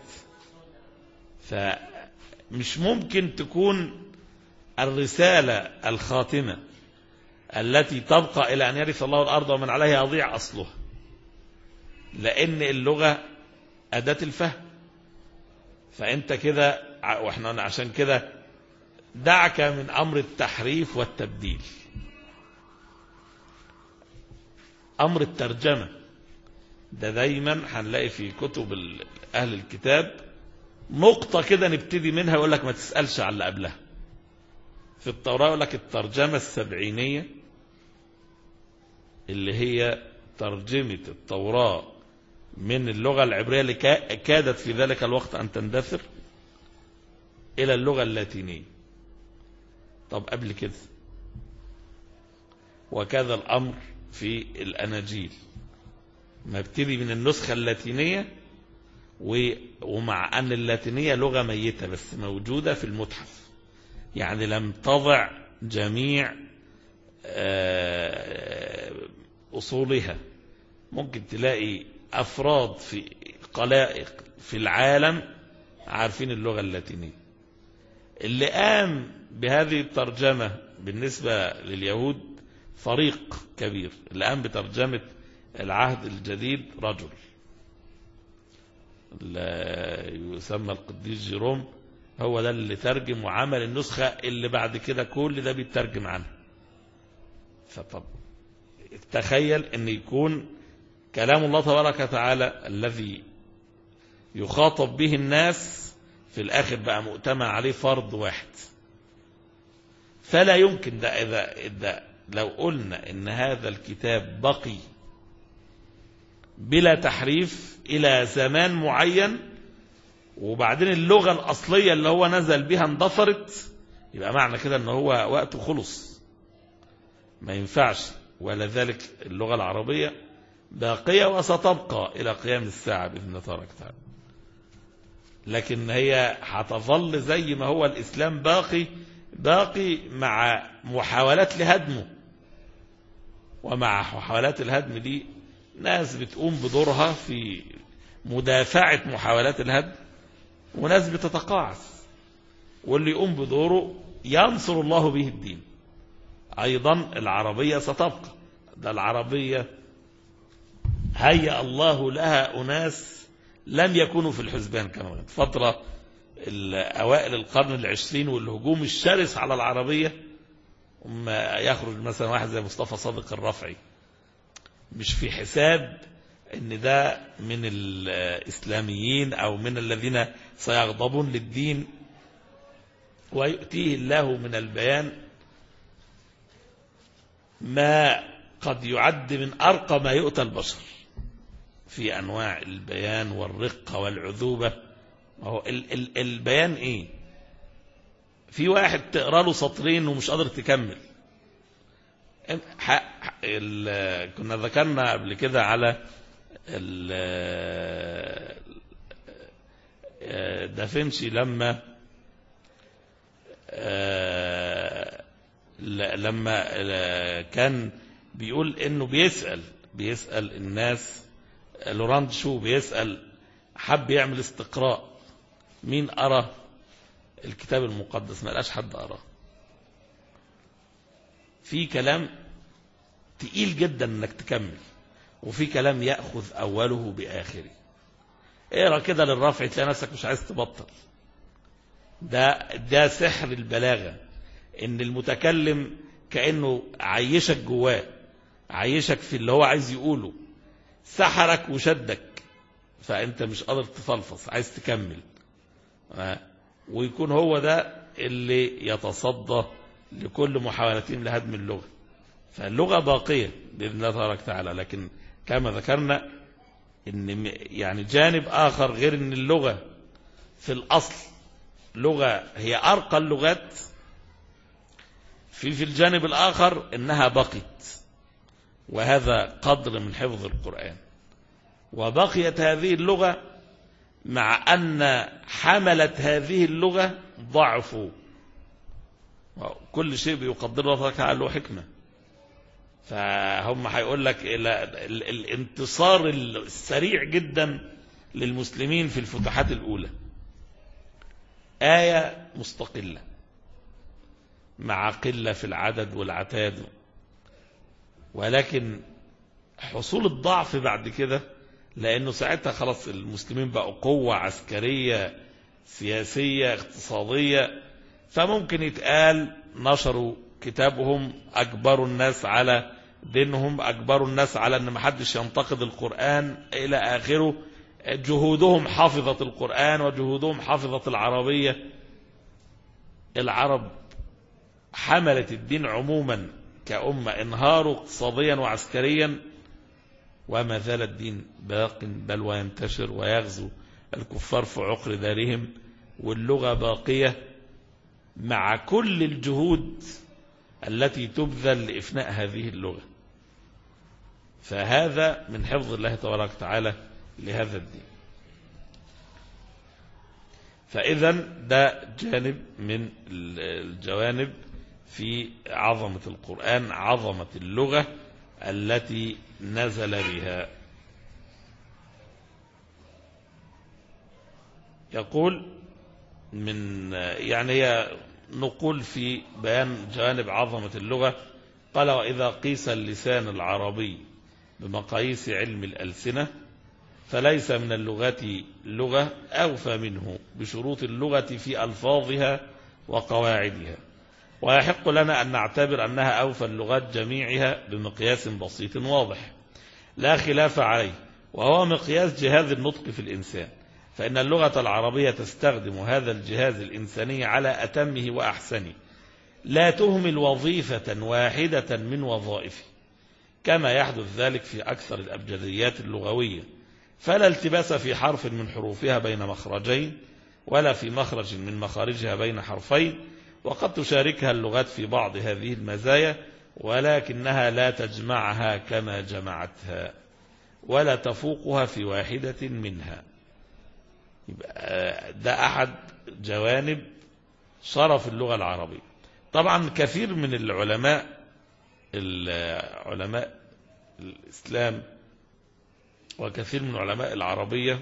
فمش ممكن تكون الرسالة الخاتمة التي تبقى إلى أن يرث الله الأرض ومن عليها يضيع أصلها لأن اللغة أداة الفهم فأنت كده وإحنا عشان كده دعك من أمر التحريف والتبديل أمر الترجمة ده دايما هنلاقي في كتب أهل الكتاب نقطة كده نبتدي منها يقول لك ما تسألش على اللي قبلها في التوراة يقول لك الترجمة السبعينية اللي هي ترجمة التوراة من اللغة العبرية اللي كادت في ذلك الوقت أن تندثر إلى اللغة اللاتينية طب قبل كده وكذا الأمر في الأناجيل نبتدي من النسخة اللاتينية ومع أن اللاتينية لغة ميتة بس موجودة في المتحف يعني لم تضع جميع أصولها ممكن تلاقي أفراد في قلائق في العالم عارفين اللغة اللاتينية اللي قام بهذه الترجمة بالنسبة لليهود فريق كبير اللي قام بترجمة العهد الجديد رجل يسمى القديس جيروم هو ده اللي ترجم وعمل النسخة اللي بعد كده كل ده بيترجم عنها فطب تخيل ان يكون كلام الله تبارك وتعالى الذي يخاطب به الناس في الاخر بقى مؤتمن عليه فرض واحد فلا يمكن ده اذا, إذا لو قلنا ان هذا الكتاب بقي بلا تحريف الى زمان معين وبعدين اللغة الأصلية اللي هو نزل بها اندثرت يبقى معنى كده ان هو وقته خلص ما ينفعش ولا ذلك اللغة العربية باقية وستبقى إلى قيام الساعة بإذن الله تبارك وتعالى لكن هي هتظل زي ما هو الإسلام باقي باقي مع محاولات لهدمه ومع محاولات الهدم دي ناس بتقوم بدورها في مدافعة محاولات الهدم وناس بتتقاعس واللي يقوم بدوره ينصر الله به الدين أيضا العربية ستبقى ده العربية هيأ الله لها أناس لم يكونوا في الحزبان كما فترة أوائل القرن العشرين والهجوم الشرس على العربية أما يخرج مثلا واحد زي مصطفى صادق الرفعي مش في حساب ان ده من الإسلاميين أو من الذين سيغضبون للدين ويؤتيه الله من البيان ما قد يعد من أرقى ما يؤتى البشر في أنواع البيان والرقة والعذوبة هو ال ال البيان إيه في واحد تقرأ له سطرين ومش قادر تكمل كنا ذكرنا قبل كده على دافنشي لما لما كان بيقول انه بيسأل بيسأل الناس لوراند شو بيسأل حب يعمل استقراء مين أرى الكتاب المقدس ما لقاش حد أراه في كلام تقيل جدا انك تكمل وفي كلام يأخذ أوله بآخره اقرا كده للرفع تلاقي نفسك مش عايز تبطل ده ده سحر البلاغة ان المتكلم كأنه عيشك جواه عيشك في اللي هو عايز يقوله سحرك وشدك فانت مش قادر تفلفص عايز تكمل ويكون هو ده اللي يتصدى لكل محاولتهم لهدم اللغة فاللغة باقية بإذن الله تبارك وتعالى لكن كما ذكرنا ان يعني جانب آخر غير ان اللغة في الأصل لغة هي أرقى اللغات في في الجانب الآخر إنها بقيت وهذا قدر من حفظ القرآن وبقيت هذه اللغة مع أن حملت هذه اللغة ضعفوا كل شيء بيقدر الله تعالى له حكمة فهم هيقول لك الانتصار السريع جدا للمسلمين في الفتوحات الأولى آية مستقلة مع قلة في العدد والعتاد ولكن حصول الضعف بعد كده لأنه ساعتها خلاص المسلمين بقوا قوة عسكرية سياسية اقتصادية فممكن يتقال نشروا كتابهم أجبروا الناس على دينهم أجبروا الناس على أن محدش ينتقد القرآن إلى آخره جهودهم حافظة القرآن وجهودهم حافظة العربية العرب حملت الدين عموما كأمة انهاروا اقتصاديا وعسكريا وما زال الدين باق بل وينتشر ويغزو الكفار في عقر دارهم واللغة باقية مع كل الجهود التي تبذل لإفناء هذه اللغة فهذا من حفظ الله تبارك وتعالى لهذا الدين فإذا ده جانب من الجوانب في عظمة القرآن عظمة اللغة التي نزل بها يقول من يعني هي نقول في بيان جانب عظمة اللغة قال وإذا قيس اللسان العربي بمقاييس علم الألسنة فليس من اللغات لغة أوفى منه بشروط اللغة في ألفاظها وقواعدها ويحق لنا أن نعتبر أنها أوفى اللغات جميعها بمقياس بسيط واضح لا خلاف عليه وهو مقياس جهاز النطق في الإنسان فإن اللغة العربية تستخدم هذا الجهاز الإنساني على أتمه وأحسنه لا تهمل وظيفة واحدة من وظائفه كما يحدث ذلك في أكثر الأبجديات اللغوية فلا التباس في حرف من حروفها بين مخرجين ولا في مخرج من مخارجها بين حرفين وقد تشاركها اللغات في بعض هذه المزايا ولكنها لا تجمعها كما جمعتها ولا تفوقها في واحدة منها ده أحد جوانب شرف اللغة العربية طبعا كثير من العلماء العلماء الإسلام وكثير من علماء العربية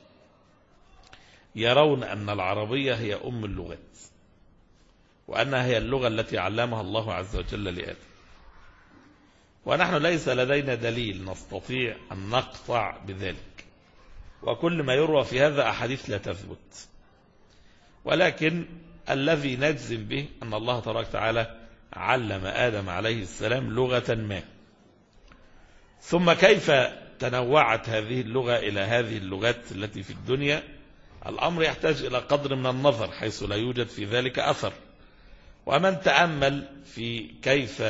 يرون أن العربية هي أم اللغات وأنها هي اللغة التي علمها الله عز وجل لآدم ونحن ليس لدينا دليل نستطيع أن نقطع بذلك وكل ما يروى في هذا أحاديث لا تثبت ولكن الذي نجزم به أن الله تبارك وتعالى علم آدم عليه السلام لغة ما ثم كيف تنوعت هذه اللغة إلى هذه اللغات التي في الدنيا الأمر يحتاج إلى قدر من النظر حيث لا يوجد في ذلك أثر ومن تأمل في كيف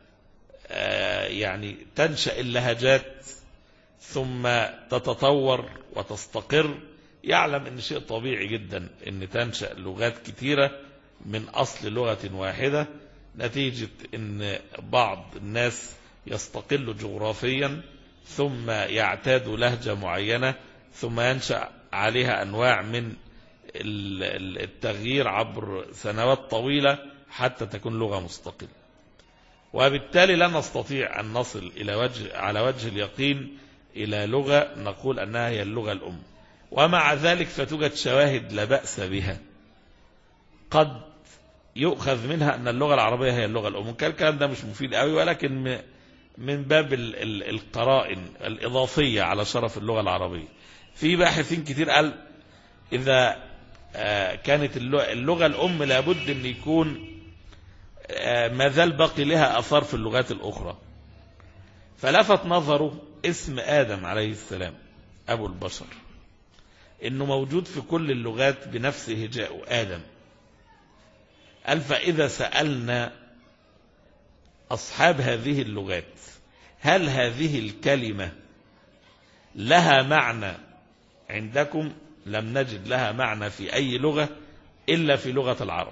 يعني تنشأ اللهجات ثم تتطور وتستقر يعلم ان شيء طبيعي جدا ان تنشأ لغات كثيرة من اصل لغة واحدة نتيجة ان بعض الناس يستقل جغرافيا ثم يعتاد لهجة معينة ثم ينشأ عليها انواع من التغيير عبر سنوات طويلة حتى تكون لغة مستقلة وبالتالي لا نستطيع أن نصل إلى وجه على وجه اليقين إلى لغة نقول أنها هي اللغة الأم ومع ذلك فتوجد شواهد لا بأس بها قد يؤخذ منها أن اللغة العربية هي اللغة الأم كان الكلام ده مش مفيد قوي ولكن من باب القرائن الإضافية على شرف اللغة العربية في باحثين كتير قال إذا كانت اللغة الأم لابد أن يكون ما زال باقي لها أثار في اللغات الأخرى فلفت نظره اسم آدم عليه السلام أبو البشر إنه موجود في كل اللغات بنفس هجاء آدم قال فإذا سألنا أصحاب هذه اللغات هل هذه الكلمة لها معنى عندكم لم نجد لها معنى في أي لغة إلا في لغة العرب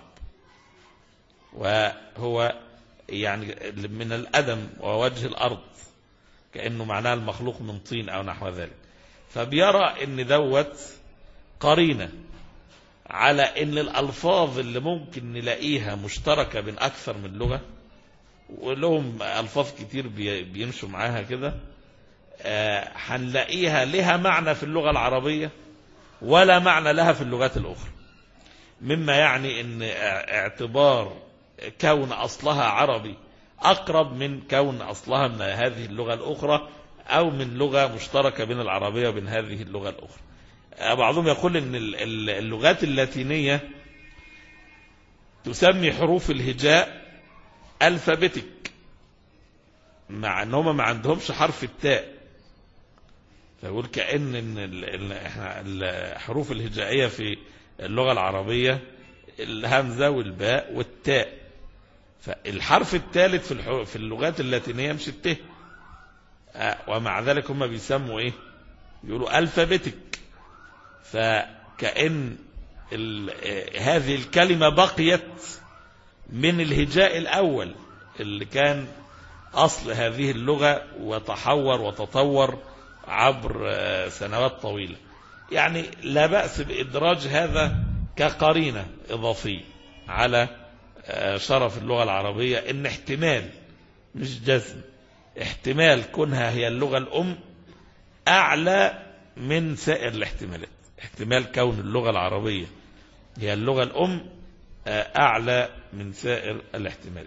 وهو يعني من الأدم ووجه الأرض كأنه معناه المخلوق من طين أو نحو ذلك فبيرى ان دوت قرينة على ان الألفاظ اللي ممكن نلاقيها مشتركة بين أكثر من لغة ولهم ألفاظ كتير بيمشوا معاها كده هنلاقيها لها معنى في اللغة العربية ولا معنى لها في اللغات الأخرى مما يعني ان اعتبار كون أصلها عربي أقرب من كون أصلها من هذه اللغة الأخرى أو من لغة مشتركة بين العربية وبين هذه اللغة الأخرى بعضهم يقول أن اللغات اللاتينية تسمي حروف الهجاء ألفابيتك مع أنهم ما عندهمش حرف التاء فيقول كأن الحروف الهجائية في اللغة العربية الهمزة والباء والتاء فالحرف الثالث في في اللغات اللاتينية مش الت ومع ذلك هم بيسموا ايه بيقولوا الفابيتك فكأن هذه الكلمة بقيت من الهجاء الأول اللي كان أصل هذه اللغة وتحور وتطور عبر سنوات طويلة يعني لا بأس بإدراج هذا كقرينة إضافية على شرف اللغة العربية إن احتمال مش جزم احتمال كونها هي اللغة الأم أعلى من سائر الاحتمالات احتمال كون اللغة العربية هي اللغة الأم أعلى من سائر الاحتمالات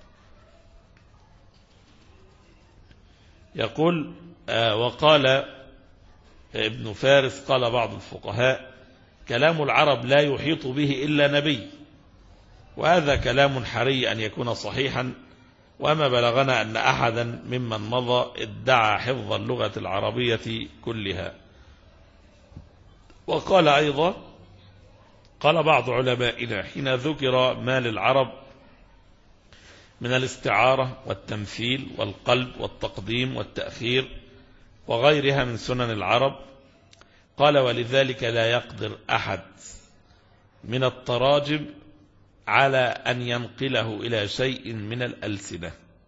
يقول وقال ابن فارس قال بعض الفقهاء كلام العرب لا يحيط به إلا نبي وهذا كلام حري أن يكون صحيحا وما بلغنا أن أحدا ممن مضى ادعى حفظ اللغة العربية كلها وقال أيضا قال بعض علمائنا حين ذكر ما للعرب من الاستعارة والتمثيل والقلب والتقديم والتأخير وغيرها من سنن العرب قال ولذلك لا يقدر أحد من التراجم على أن ينقله إلى شيء من الألسنة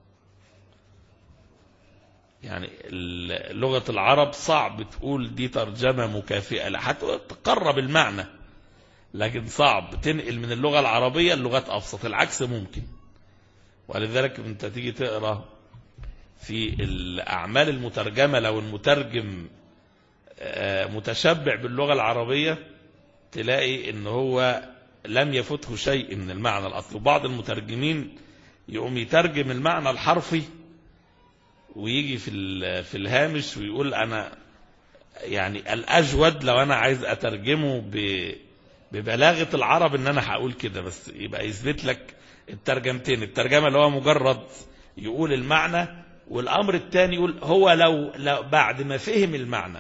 يعني لغة العرب صعب تقول دي ترجمة مكافئة حتى تقرب المعنى لكن صعب تنقل من اللغة العربية اللغات أبسط العكس ممكن ولذلك انت تيجي تقرأ في الأعمال المترجمة لو المترجم متشبع باللغة العربية تلاقي ان هو لم يفته شيء من المعنى الأصلي وبعض المترجمين يقوم يترجم المعنى الحرفي ويجي في في الهامش ويقول أنا يعني الأجود لو أنا عايز أترجمه ببلاغة العرب إن أنا هقول كده بس يبقى يثبت لك الترجمتين الترجمة اللي هو مجرد يقول المعنى والأمر الثاني يقول هو لو, لو بعد ما فهم المعنى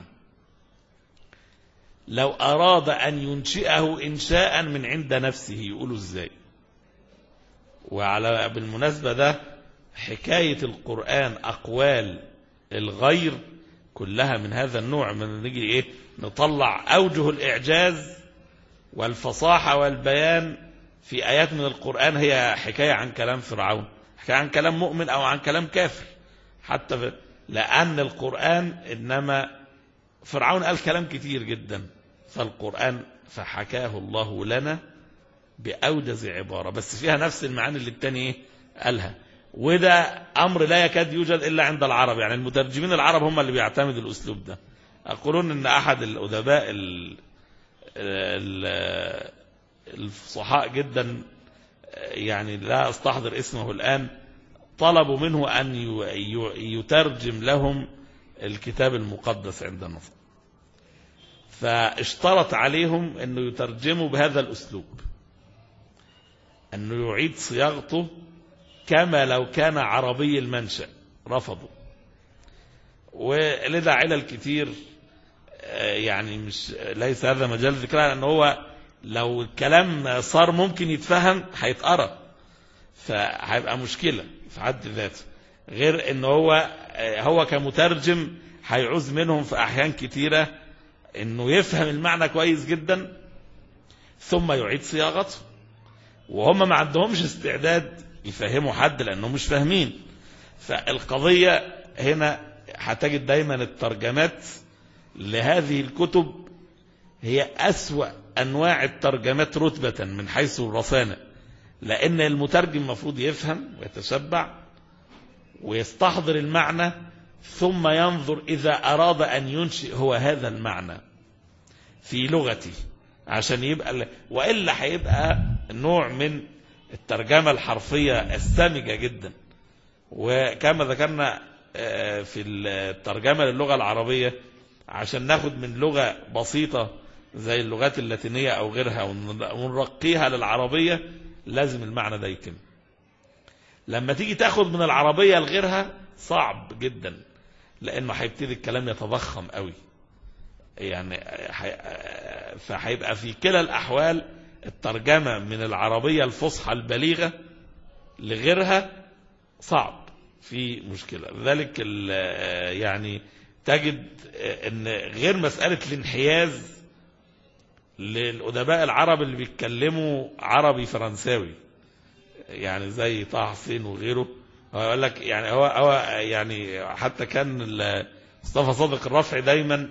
لو أراد أن ينشئه إنشاء من عند نفسه يقولوا إزاي وعلى بالمناسبة ده حكاية القرآن أقوال الغير كلها من هذا النوع من نيجي إيه نطلع أوجه الإعجاز والفصاحة والبيان في آيات من القرآن هي حكاية عن كلام فرعون حكاية عن كلام مؤمن أو عن كلام كافر حتى في لأن القرآن إنما فرعون قال كلام كتير جدا فالقرآن فحكاه الله لنا بأوجز عبارة بس فيها نفس المعاني اللي التاني إيه قالها وده أمر لا يكاد يوجد إلا عند العرب يعني المترجمين العرب هم اللي بيعتمدوا الأسلوب ده يقولون أن أحد الأدباء ال- ال- الفصحاء جدا يعني لا استحضر اسمه الآن طلبوا منه أن ي- ي- يترجم لهم الكتاب المقدس عند النصارى فاشترط عليهم أنه يترجموا بهذا الأسلوب أنه يعيد صياغته كما لو كان عربي المنشأ رفضوا ولذا علل كتير آه، يعني مش ليس هذا مجال ذكرها لأن هو لو الكلام صار ممكن يتفهم هيتقرا فهيبقى مشكلة في حد ذاته غير ان هو آه، هو كمترجم هيعوز منهم في احيان كتيرة انه يفهم المعنى كويس جدا ثم يعيد صياغته وهم ما عندهمش استعداد يفهموا حد لانهم مش فاهمين فالقضية هنا هتجد دايما الترجمات لهذه الكتب هي أسوأ أنواع الترجمات رتبة من حيث الرصانة لأن المترجم المفروض يفهم ويتشبع ويستحضر المعنى ثم ينظر إذا أراد أن ينشئ هو هذا المعنى في لغته عشان يبقى وإلا هيبقى نوع من الترجمة الحرفية السامجة جدا وكما ذكرنا آه، في الترجمة للغة العربية عشان ناخد من لغة بسيطة زي اللغات اللاتينية أو غيرها ون- ونرقيها للعربية لازم المعنى ده يتم لما تيجي تاخد من العربية لغيرها صعب جدا لأنه هيبتدي الكلام يتضخم قوي يعني حي- فهيبقى في كلا الأحوال الترجمة من العربية الفصحى البليغة لغيرها صعب في مشكلة لذلك ال- يعني تجد ان غير مسألة الانحياز للأدباء العرب اللي بيتكلموا عربي فرنساوي يعني زي طه حسين وغيره هو يقول لك يعني هو هو يعني حتى كان ال- مصطفى صادق الرافعي دايما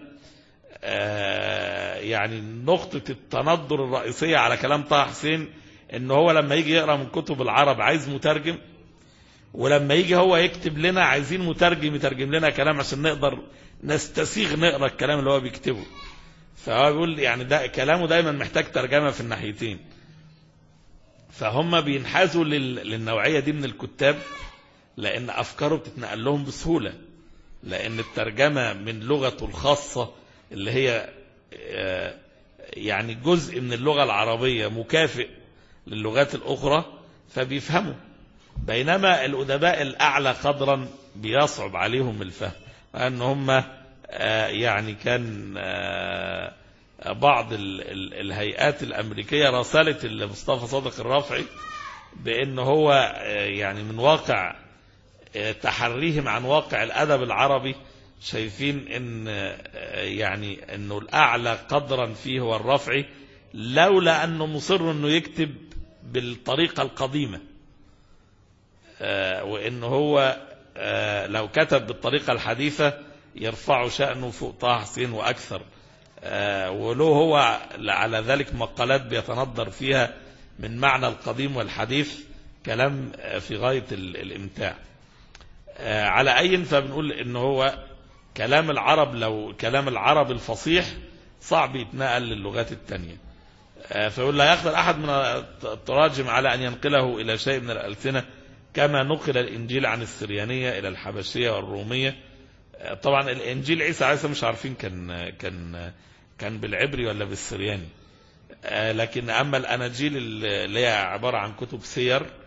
آه، يعني نقطة التندر الرئيسية على كلام طه حسين ان هو لما يجي يقرا من كتب العرب عايز مترجم ولما يجي هو يكتب لنا عايزين مترجم يترجم لنا كلام عشان نقدر نستسيغ نقرا الكلام اللي هو بيكتبه فهو بيقول يعني ده كلامه دايما محتاج ترجمة في الناحيتين فهم بينحازوا لل- للنوعية دي من الكتاب لأن أفكاره بتتنقل لهم بسهولة لأن الترجمة من لغته الخاصة اللي هي آه، يعني جزء من اللغة العربية مكافئ للغات الأخرى فبيفهموا بينما الأدباء الأعلى قدرا بيصعب عليهم الفهم لأن هم آه، يعني كان آه، بعض ال- ال- الهيئات الأمريكية راسلت مصطفى صادق الرافعي بأن هو آه، يعني من واقع آه، تحريهم عن واقع الأدب العربي شايفين ان آه، يعني انه الاعلى قدرا فيه هو الرفعي لولا انه مصر انه يكتب بالطريقة القديمة آه، وان هو آه، لو كتب بالطريقة الحديثة يرفع شأنه فوق طه حسين واكثر آه، وله هو على ذلك مقالات بيتندر فيها من معنى القديم والحديث كلام آه، في غاية ال- الامتاع آه، على أي فبنقول إن هو كلام العرب لو كلام العرب الفصيح صعب يتنقل للغات التانية آه، فيقول لا يقدر أحد من التراجم على أن ينقله إلى شيء من الألسنة كما نقل الإنجيل عن السريانية إلى الحبشية والرومية آه، طبعا الإنجيل عيسى عيسى مش عارفين كان كان كان بالعبري ولا بالسرياني آه، لكن أما الأناجيل اللي هي عبارة عن كتب سير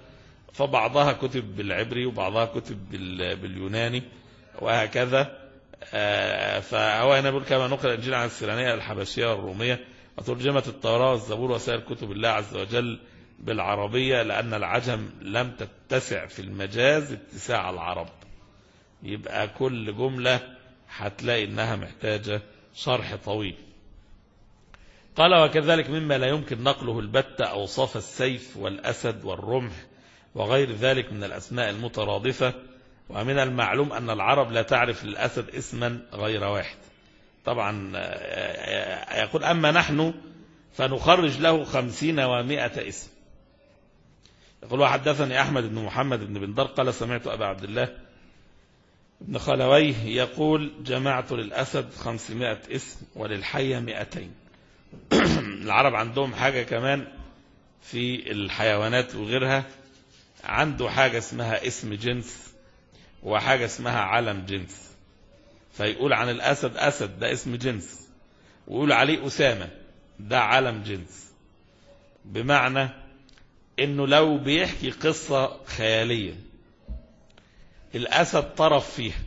فبعضها كتب بالعبري وبعضها كتب بال- باليوناني وهكذا آه، فهو هنا بيقول كما نقل الانجيل عن السيرانيه الحبشيه والروميه وترجمت التوراه والزبور وسائر كتب الله عز وجل بالعربيه لان العجم لم تتسع في المجاز اتساع العرب يبقى كل جمله هتلاقي انها محتاجه شرح طويل قال وكذلك مما لا يمكن نقله البتة أوصاف السيف والأسد والرمح وغير ذلك من الأسماء المترادفة ومن المعلوم أن العرب لا تعرف للأسد اسما غير واحد طبعا آه، يقول أما نحن فنخرج له خمسين ومائة اسم يقول وحدثني أحمد بن محمد بن بندر قال سمعت أبا عبد الله ابن خلويه يقول جمعت للأسد خمسمائة اسم وللحية مئتين العرب عندهم حاجة كمان في الحيوانات وغيرها عنده حاجة اسمها اسم جنس وحاجة اسمها علم جنس فيقول عن الأسد أسد ده اسم جنس ويقول عليه أسامة ده علم جنس بمعنى انه لو بيحكي قصة خيالية الأسد طرف فيها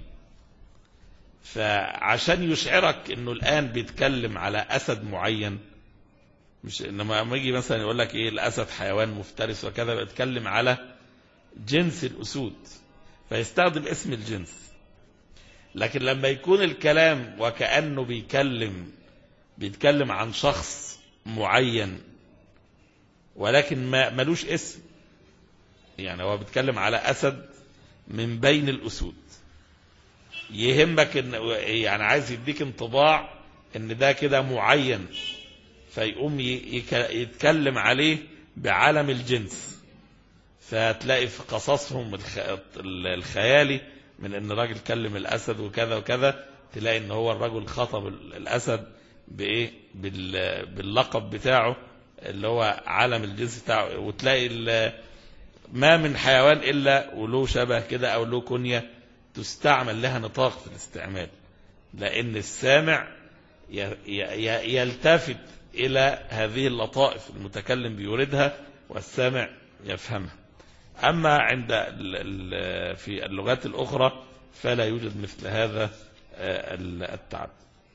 فعشان يشعرك انه الآن بيتكلم على أسد معين مش انما لما يجي مثلا يقول لك ايه الأسد حيوان مفترس وكذا بيتكلم على جنس الأسود فيستخدم اسم الجنس لكن لما يكون الكلام وكأنه بيكلم بيتكلم عن شخص معين ولكن ما ملوش اسم يعني هو بيتكلم على أسد من بين الأسود يهمك إن يعني عايز يديك انطباع ان ده كده معين فيقوم ي- يك- يتكلم عليه بعالم الجنس فتلاقي في قصصهم الخ- الخيالي من ان الراجل كلم الاسد وكذا وكذا تلاقي ان هو الرجل خطب الاسد بايه بال- باللقب بتاعه اللي هو عالم الجنس بتاعه وتلاقي ال- ما من حيوان الا وله شبه كده او له كنيه تستعمل لها نطاق في الاستعمال لان السامع ي- ي- يلتفت الى هذه اللطائف المتكلم بيوردها والسامع يفهمها اما عند ال- ال- في اللغات الاخرى فلا يوجد مثل هذا آه، التعب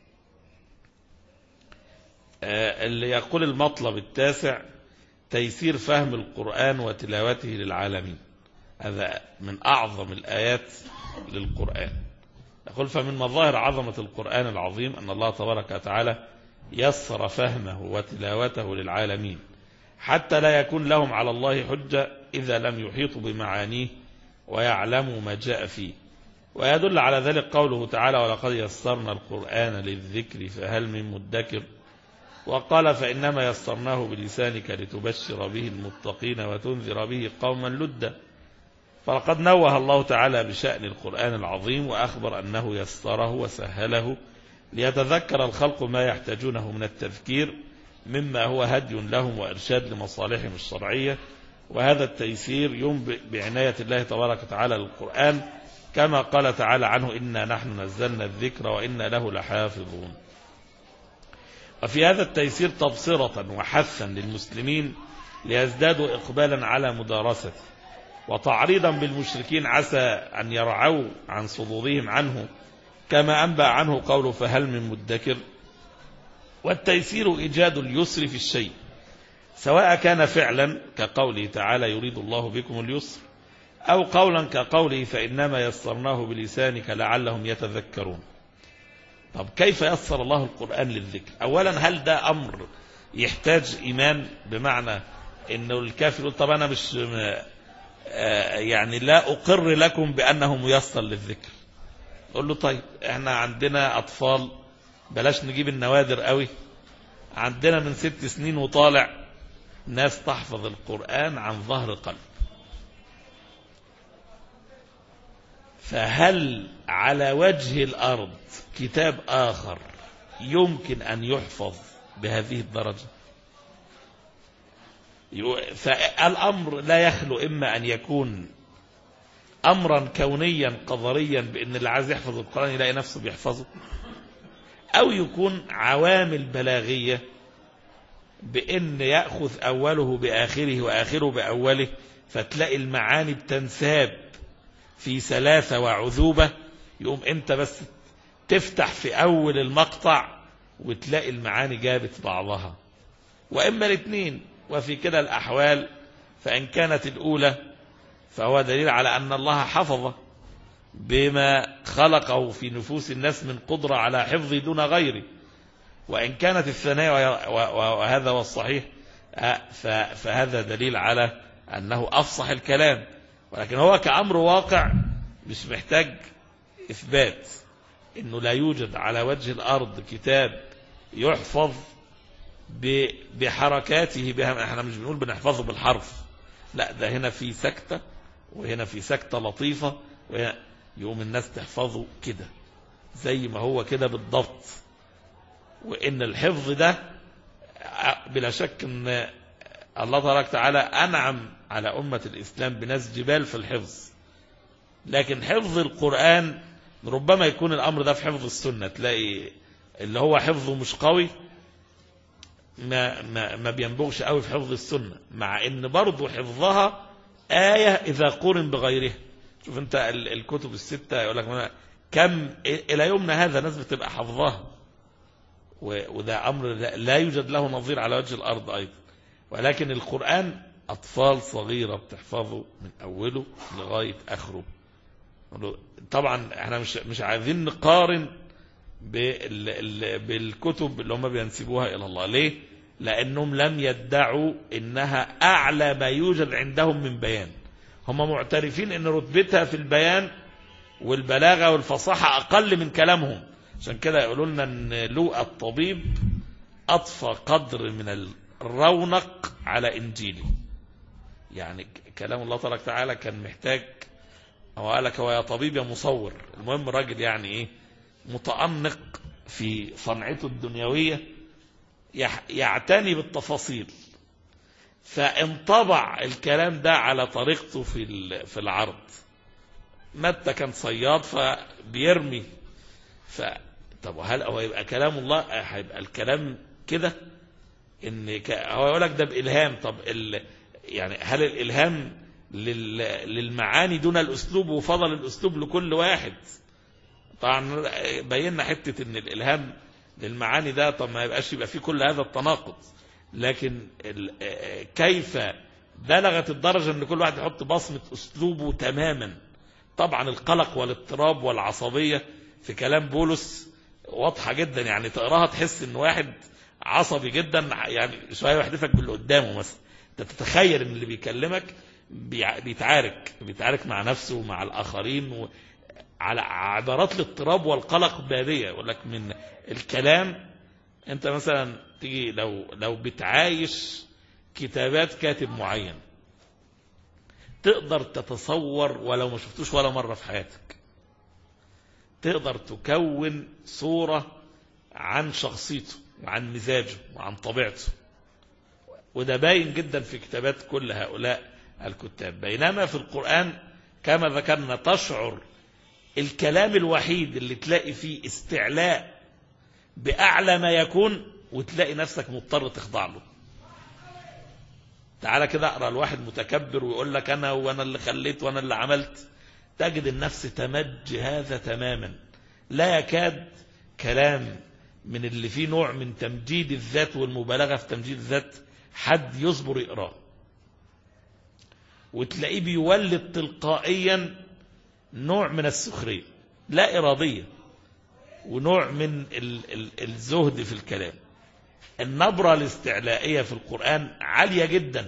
آه، اللي يقول المطلب التاسع تيسير فهم القرآن وتلاوته للعالمين هذا من أعظم الآيات للقرآن يقول فمن مظاهر عظمة القرآن العظيم أن الله تبارك وتعالى يسر فهمه وتلاوته للعالمين حتى لا يكون لهم على الله حجة إذا لم يحيطوا بمعانيه ويعلموا ما جاء فيه ويدل على ذلك قوله تعالى ولقد يسرنا القرآن للذكر فهل من مدكر وقال فإنما يسرناه بلسانك لتبشر به المتقين وتنذر به قوما لدا فلقد نوه الله تعالى بشأن القرآن العظيم وأخبر أنه يسره وسهله ليتذكر الخلق ما يحتاجونه من التذكير مما هو هدي لهم وإرشاد لمصالحهم الشرعية وهذا التيسير ينبئ بعناية الله تبارك وتعالى للقرآن كما قال تعالى عنه إنا نحن نزلنا الذكر وإنا له لحافظون وفي هذا التيسير تبصرة وحثا للمسلمين ليزدادوا إقبالا على مدارسته وتعريضا بالمشركين عسى أن يرعوا عن صدودهم عنه كما أنبأ عنه قوله فهل من مدكر والتيسير إيجاد اليسر في الشيء سواء كان فعلا كقوله تعالى يريد الله بكم اليسر أو قولا كقوله فإنما يسرناه بلسانك لعلهم يتذكرون طب كيف يسر الله القرآن للذكر أولا هل ده أمر يحتاج إيمان بمعنى أنه الكافر يقول طب أنا مش آه، يعني لا أقر لكم بأنه ميسر للذكر قول له طيب احنا عندنا أطفال بلاش نجيب النوادر قوي عندنا من ست سنين وطالع ناس تحفظ القرآن عن ظهر قلب فهل على وجه الأرض كتاب آخر يمكن أن يحفظ بهذه الدرجة يو- فالأمر لا يخلو إما أن يكون أمرا كونيا قدريا بأن اللي عايز يحفظ القرآن يلاقي نفسه بيحفظه أو يكون عوامل بلاغية بأن يأخذ أوله بآخره وآخره بأوله فتلاقي المعاني بتنساب في سلاسة وعذوبة يقوم انت بس تفتح في اول المقطع وتلاقي المعاني جابت بعضها واما الاثنين وفي كلا الاحوال فان كانت الاولى فهو دليل على ان الله حفظ بما خلقه في نفوس الناس من قدرة على حفظ دون غيره وإن كانت الثانية وهذا هو الصحيح فهذا دليل على أنه أفصح الكلام ولكن هو كأمر واقع مش محتاج إثبات إنه لا يوجد على وجه الأرض كتاب يحفظ بحركاته بها احنا مش بنقول بنحفظه بالحرف لا ده هنا في سكتة وهنا في سكتة لطيفة وهنا يقوم الناس تحفظه كده زي ما هو كده بالضبط وإن الحفظ ده بلا شك أن الله تبارك وتعالى أنعم على أمة الإسلام بناس جبال في الحفظ لكن حفظ القرآن ربما يكون الأمر ده في حفظ السنة تلاقي اللي هو حفظه مش قوي ما, ما, ما بينبغش قوي في حفظ السنة مع ان برضه حفظها آية إذا قورن بغيرها شوف انت الكتب الستة يقول لك كم إلى يومنا هذا ناس بتبقى حفظها وده أمر لا يوجد له نظير على وجه الأرض أيضا ولكن القرآن أطفال صغيرة بتحفظه من أوله لغاية آخره طبعا احنا مش مش عايزين نقارن بالكتب اللي هم بينسبوها إلى الله ليه؟ لأنهم لم يدعوا إنها أعلى ما يوجد عندهم من بيان هم معترفين إن رتبتها في البيان والبلاغة والفصاحة أقل من كلامهم عشان كده يقولوا لنا ان لوقا الطبيب اطفى قدر من الرونق على انجيلي يعني كلام الله تبارك وتعالى كان محتاج هو قال لك هو يا طبيب يا مصور المهم الراجل يعني ايه متأنق في صنعته الدنيوية يعتني بالتفاصيل فانطبع الكلام ده على طريقته في في العرض متى كان صياد فبيرمي ف طب وهل هو يبقى كلام الله هيبقى الكلام كده ان ك... هو يقول لك ده بالهام طب ال... يعني هل الالهام لل... للمعاني دون الاسلوب وفضل الاسلوب لكل واحد طبعا بينا حته ان الالهام للمعاني ده طب ما يبقاش يبقى فيه كل هذا التناقض لكن ال... كيف بلغت الدرجه ان كل واحد يحط بصمه اسلوبه تماما طبعا القلق والاضطراب والعصبيه في كلام بولس واضحة جدا يعني تقراها تحس ان واحد عصبي جدا يعني شوية يحدفك باللي قدامه مثلا انت تتخيل ان اللي بيكلمك بيتعارك بيتعارك مع نفسه ومع الاخرين و... على عبارات الاضطراب والقلق بادية يقول لك من الكلام انت مثلا تيجي لو لو بتعايش كتابات كاتب معين تقدر تتصور ولو ما شفتوش ولا مرة في حياتك تقدر تكون صورة عن شخصيته وعن مزاجه وعن طبيعته وده باين جدا في كتابات كل هؤلاء الكتاب بينما في القرآن كما ذكرنا تشعر الكلام الوحيد اللي تلاقي فيه استعلاء بأعلى ما يكون وتلاقي نفسك مضطر تخضع له تعالى كده اقرا الواحد متكبر ويقول لك انا وانا اللي خليت وانا اللي عملت تجد النفس تمج هذا تماما لا يكاد كلام من اللي فيه نوع من تمجيد الذات والمبالغة في تمجيد الذات حد يصبر يقراه وتلاقيه بيولد تلقائيا نوع من السخرية لا إرادية ونوع من ال ال الزهد في الكلام النبرة الاستعلائية في القرآن عالية جدا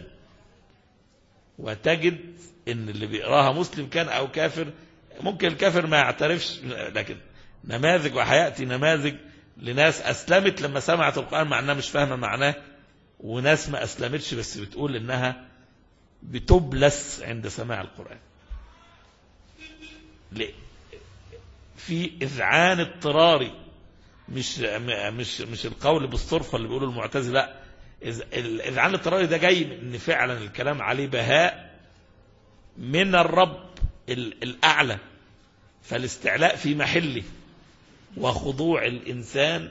وتجد ان اللي بيقراها مسلم كان او كافر ممكن الكافر ما يعترفش لكن نماذج وهياتي نماذج لناس اسلمت لما سمعت القران مع انها مش فاهمه معناه وناس ما اسلمتش بس بتقول انها بتبلس عند سماع القران ليه؟ في اذعان اضطراري مش مش مش القول بالصرفه اللي بيقوله المعتزله لا الاذعان الاضطراري ده جاي ان فعلا الكلام عليه بهاء من الرب الأعلى فالاستعلاء في محله وخضوع الإنسان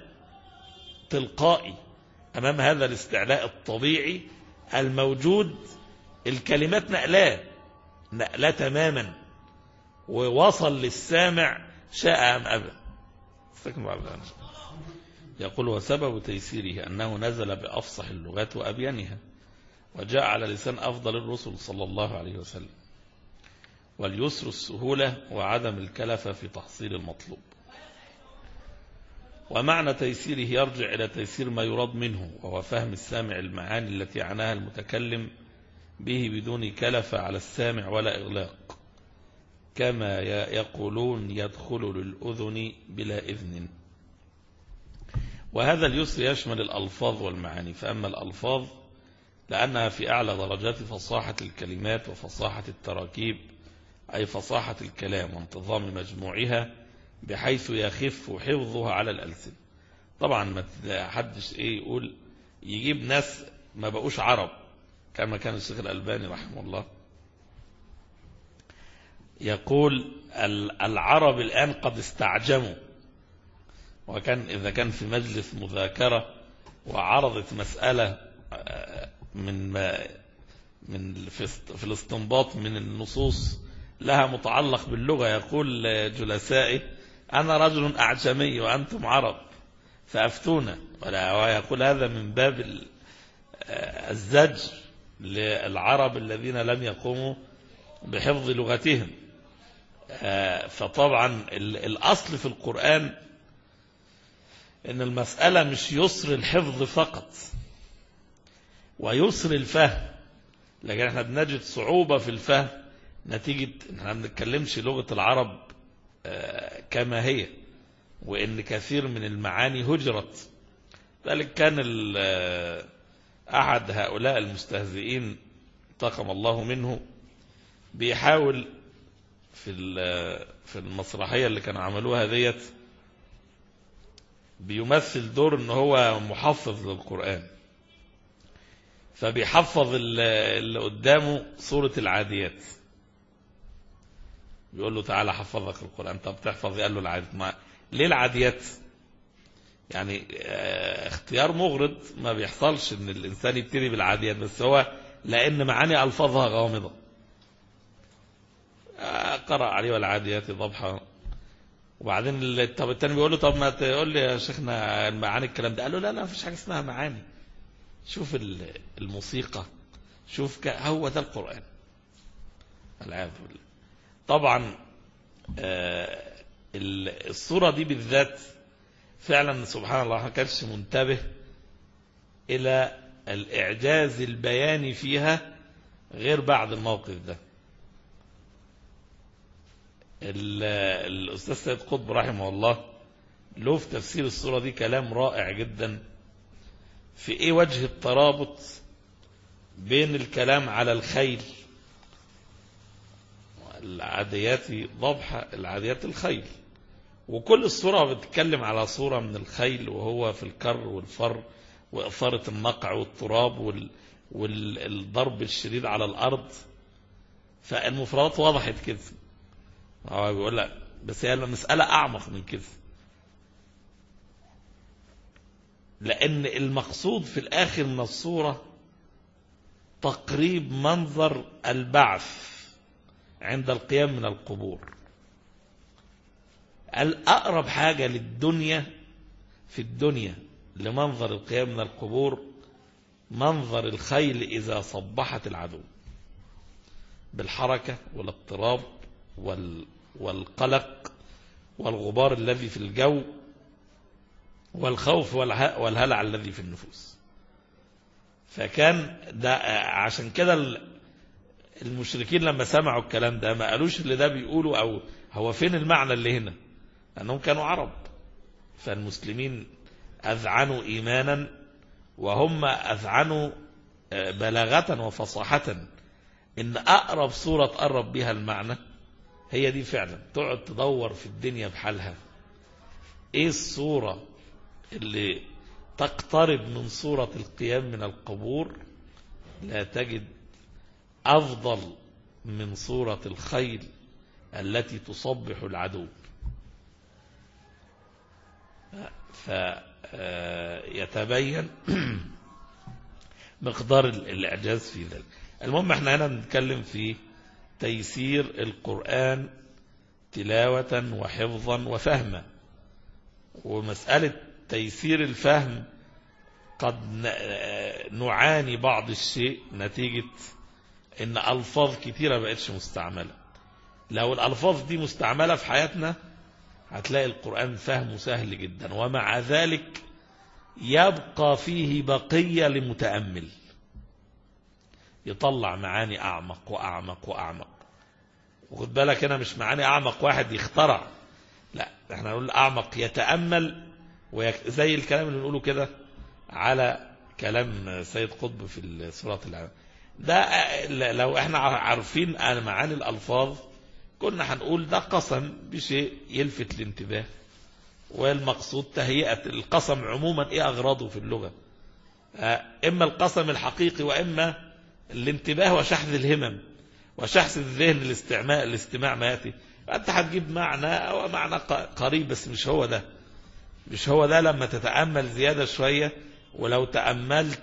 تلقائي أمام هذا الاستعلاء الطبيعي الموجود الكلمات نقلاه نقلاه تماما ووصل للسامع شاء أم أبى استكمل عبد الله. يقول وسبب تيسيره أنه نزل بأفصح اللغات وأبينها وجاء على لسان أفضل الرسل صلى الله عليه وسلم واليسر السهولة وعدم الكلفة في تحصيل المطلوب ومعنى تيسيره يرجع إلى تيسير ما يراد منه وهو فهم السامع المعاني التي عناها المتكلم به بدون كلفة على السامع ولا إغلاق كما يقولون يدخل للأذن بلا إذن وهذا اليسر يشمل الألفاظ والمعاني فأما الألفاظ لأنها في أعلى درجات فصاحة الكلمات وفصاحة التراكيب أي فصاحة الكلام وانتظام مجموعها بحيث يخف حفظها على الألسن طبعا ما حدش ايه يقول يجيب ناس ما بقوش عرب كما كان الشيخ الألباني رحمه الله يقول العرب الآن قد استعجموا وكان إذا كان في مجلس مذاكرة وعرضت مسألة من ما من في الاستنباط من النصوص لها متعلق باللغة يقول جلسائه أنا رجل أعجمي وأنتم عرب فأفتونا ويقول هذا من باب الزجر للعرب الذين لم يقوموا بحفظ لغتهم فطبعا الأصل في القرآن ان المسألة مش يسر الحفظ فقط ويسر الفهم لكن احنا بنجد صعوبة في الفهم نتيجة احنا ما بنتكلمش لغة العرب كما هي وان كثير من المعاني هجرت ذلك كان احد هؤلاء المستهزئين انتقم الله منه بيحاول في في المسرحية اللي كانوا عملوها ديت بيمثل دور ان هو محفظ للقرآن فبيحفظ اللي قدامه سورة العاديات بيقول له تعالى حفظك القرآن طب تحفظ قال له العاديات ما ليه العاديات يعني اه اختيار مغرض ما بيحصلش ان الانسان يبتدي بالعاديات بس هو لان معاني الفاظها غامضة اه قرأ عليه والعاديات ضبحا وبعدين طب التاني بيقول له طب ما تقول لي يا شيخنا معاني الكلام ده قال له لا لا مفيش حاجه اسمها معاني شوف الموسيقى شوف هو ده القرآن العياذ بالله طبعا الصورة دي بالذات فعلا سبحان الله ما كانش منتبه إلى الإعجاز البياني فيها غير بعد الموقف ده الأستاذ سيد قطب رحمه الله له في تفسير الصورة دي كلام رائع جدا في ايه وجه الترابط بين الكلام على الخيل العاديات ضبحة العاديات الخيل وكل الصورة بتتكلم على صورة من الخيل وهو في الكر والفر وإثارة النقع والتراب وال والضرب الشديد على الأرض فالمفردات وضحت كده هو بيقول لك بس هي المسألة أعمق من كده لأن المقصود في الآخر من الصورة تقريب منظر البعث عند القيام من القبور الأقرب حاجة للدنيا في الدنيا لمنظر القيام من القبور منظر الخيل إذا صبحت العدو بالحركة والاضطراب وال والقلق والغبار الذي في الجو والخوف والهلع الذي في النفوس فكان ده عشان كده المشركين لما سمعوا الكلام ده ما قالوش اللي ده بيقولوا او هو فين المعنى اللي هنا لانهم كانوا عرب فالمسلمين اذعنوا ايمانا وهم اذعنوا بلاغة وفصاحة ان اقرب صورة تقرب بها المعنى هي دي فعلا تقعد تدور في الدنيا بحالها ايه الصورة اللي تقترب من صورة القيام من القبور لا تجد أفضل من صورة الخيل التي تصبح العدو فيتبين مقدار الإعجاز في ذلك المهم احنا هنا بنتكلم في تيسير القرآن تلاوة وحفظا وفهما ومسألة تيسير الفهم قد نعاني بعض الشيء نتيجة ان الفاظ كتيرة بقتش مستعملة لو الالفاظ دي مستعملة في حياتنا هتلاقي القرآن فهمه سهل جدا ومع ذلك يبقى فيه بقية لمتأمل يطلع معاني أعمق وأعمق وأعمق وخد بالك هنا مش معاني أعمق واحد يخترع لا احنا نقول أعمق يتأمل ويك... زي الكلام اللي بنقوله كده على كلام سيد قطب في سورة العام ده لو احنا عارفين معاني الألفاظ كنا هنقول ده قسم بشيء يلفت الانتباه والمقصود تهيئة القسم عموما ايه أغراضه في اللغة إما القسم الحقيقي وإما الانتباه وشحذ الهمم وشحذ الذهن الاستعماء الاستماع ما يأتي أنت هتجيب معنى أو معنى قريب بس مش هو ده مش هو ده لما تتأمل زيادة شوية ولو تأملت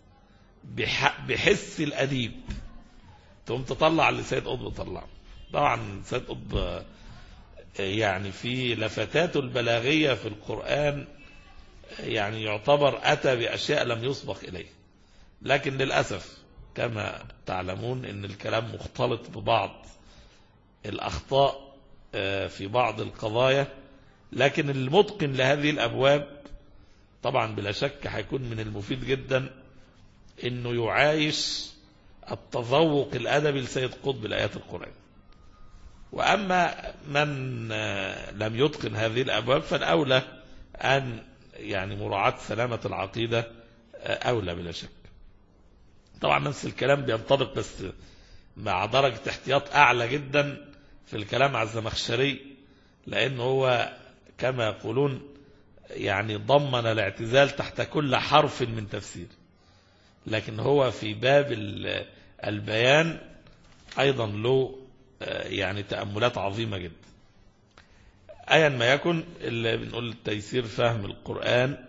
بحس الأديب تقوم تطلع اللي سيد قطب طلعه طبعا سيد قطب يعني في لفتاته البلاغية في القرآن يعني يعتبر أتى بأشياء لم يسبق إليه لكن للأسف كما تعلمون ان الكلام مختلط ببعض الأخطاء في بعض القضايا لكن المتقن لهذه الأبواب طبعا بلا شك هيكون من المفيد جدا انه يعايش التذوق الأدبي لسيد قطب لآيات القرآن وأما من لم يتقن هذه الأبواب فالأولى أن يعني مراعاة سلامة العقيدة أولى بلا شك طبعا نفس الكلام بينطبق بس مع درجة احتياط أعلى جدا في الكلام على الزمخشري لأنه هو كما يقولون يعني ضمن الاعتزال تحت كل حرف من تفسير لكن هو في باب البيان أيضا له يعني تأملات عظيمة جدا أيا ما يكن اللي بنقول تيسير فهم القرآن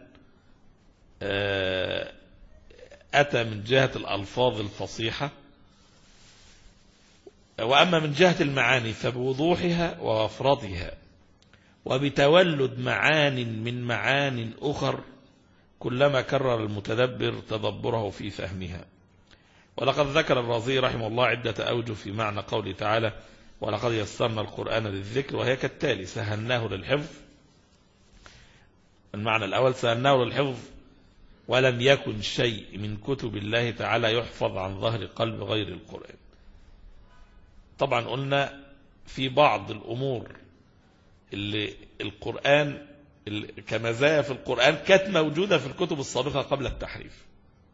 أتى من جهة الألفاظ الفصيحة وأما من جهة المعاني فبوضوحها ووفرتها وبتولد معان من معان أخر كلما كرر المتدبر تدبره في فهمها ولقد ذكر الرازي رحمه الله عدة أوجه في معنى قوله تعالى ولقد يسرنا القرآن للذكر وهي كالتالي سهلناه للحفظ المعنى الأول سهلناه للحفظ ولم يكن شيء من كتب الله تعالى يحفظ عن ظهر قلب غير القرآن طبعا قلنا في بعض الأمور اللي القرآن اللي كمزايا في القرآن كانت موجودة في الكتب السابقة قبل التحريف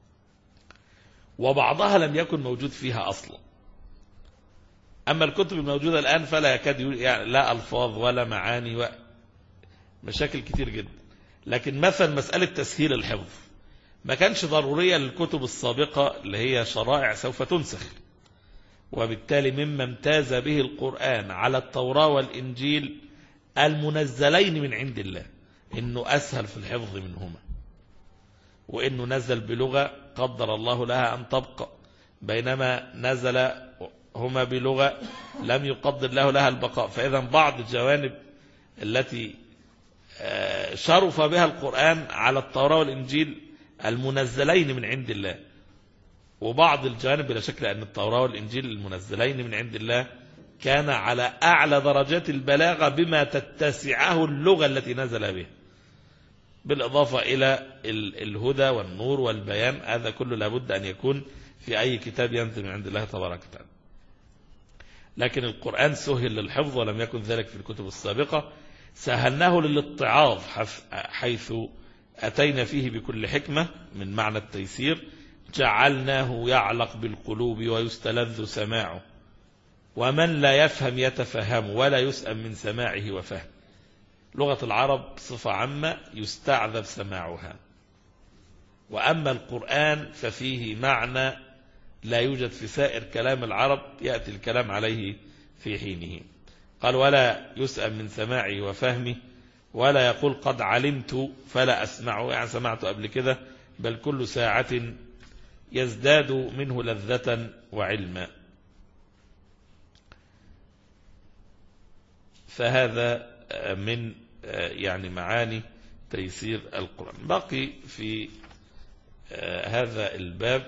وبعضها لم يكن موجود فيها أصلا أما الكتب الموجودة الآن فلا يكاد يعني لا ألفاظ ولا معاني مشاكل كتير جدا لكن مثلا مسألة تسهيل الحفظ ما كانش ضرورية للكتب السابقة اللي هي شرائع سوف تنسخ وبالتالي مما امتاز به القرآن على التوراة والإنجيل المنزلين من عند الله إنه أسهل في الحفظ منهما وإنه نزل بلغة قدر الله لها أن تبقى بينما نزل هما بلغة لم يقدر له لها البقاء فإذا بعض الجوانب التي شرف بها القرآن على التوراة والإنجيل المنزلين من عند الله وبعض الجانب بلا شك أن التوراة والإنجيل المنزلين من عند الله كان على أعلى درجات البلاغة بما تتسعه اللغة التي نزل بها بالإضافة إلى الهدى والنور والبيان هذا كله لابد أن يكون في أي كتاب ينزل من عند الله تبارك وتعالى لكن القرآن سهل للحفظ ولم يكن ذلك في الكتب السابقة سهلناه للاتعاظ حيث أتينا فيه بكل حكمة من معنى التيسير جعلناه يعلق بالقلوب ويستلذ سماعه ومن لا يفهم يتفهم ولا يسأم من سماعه وفهم لغة العرب صفة عامة يستعذب سماعها وأما القرآن ففيه معنى لا يوجد في سائر كلام العرب يأتي الكلام عليه في حينه قال ولا يسأم من سماعه وفهمه ولا يقول قد علمت فلا أسمعه يعني سمعت قبل كده بل كل ساعة يزداد منه لذة وعلما فهذا من يعني معاني تيسير القرآن بقي في هذا الباب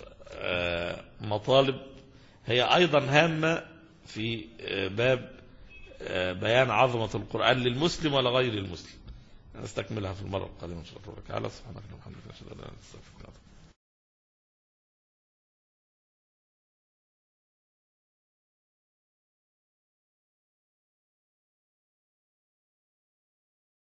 مطالب هي أيضا هامة في باب بيان عظمة القرآن للمسلم ولا غير المسلم نستكملها في المرة القادمة إن شاء الله تعالى سبحانك اللهم وبحمدك نشهد أن لا إله إلا أنت نستغفرك ونتوب إليك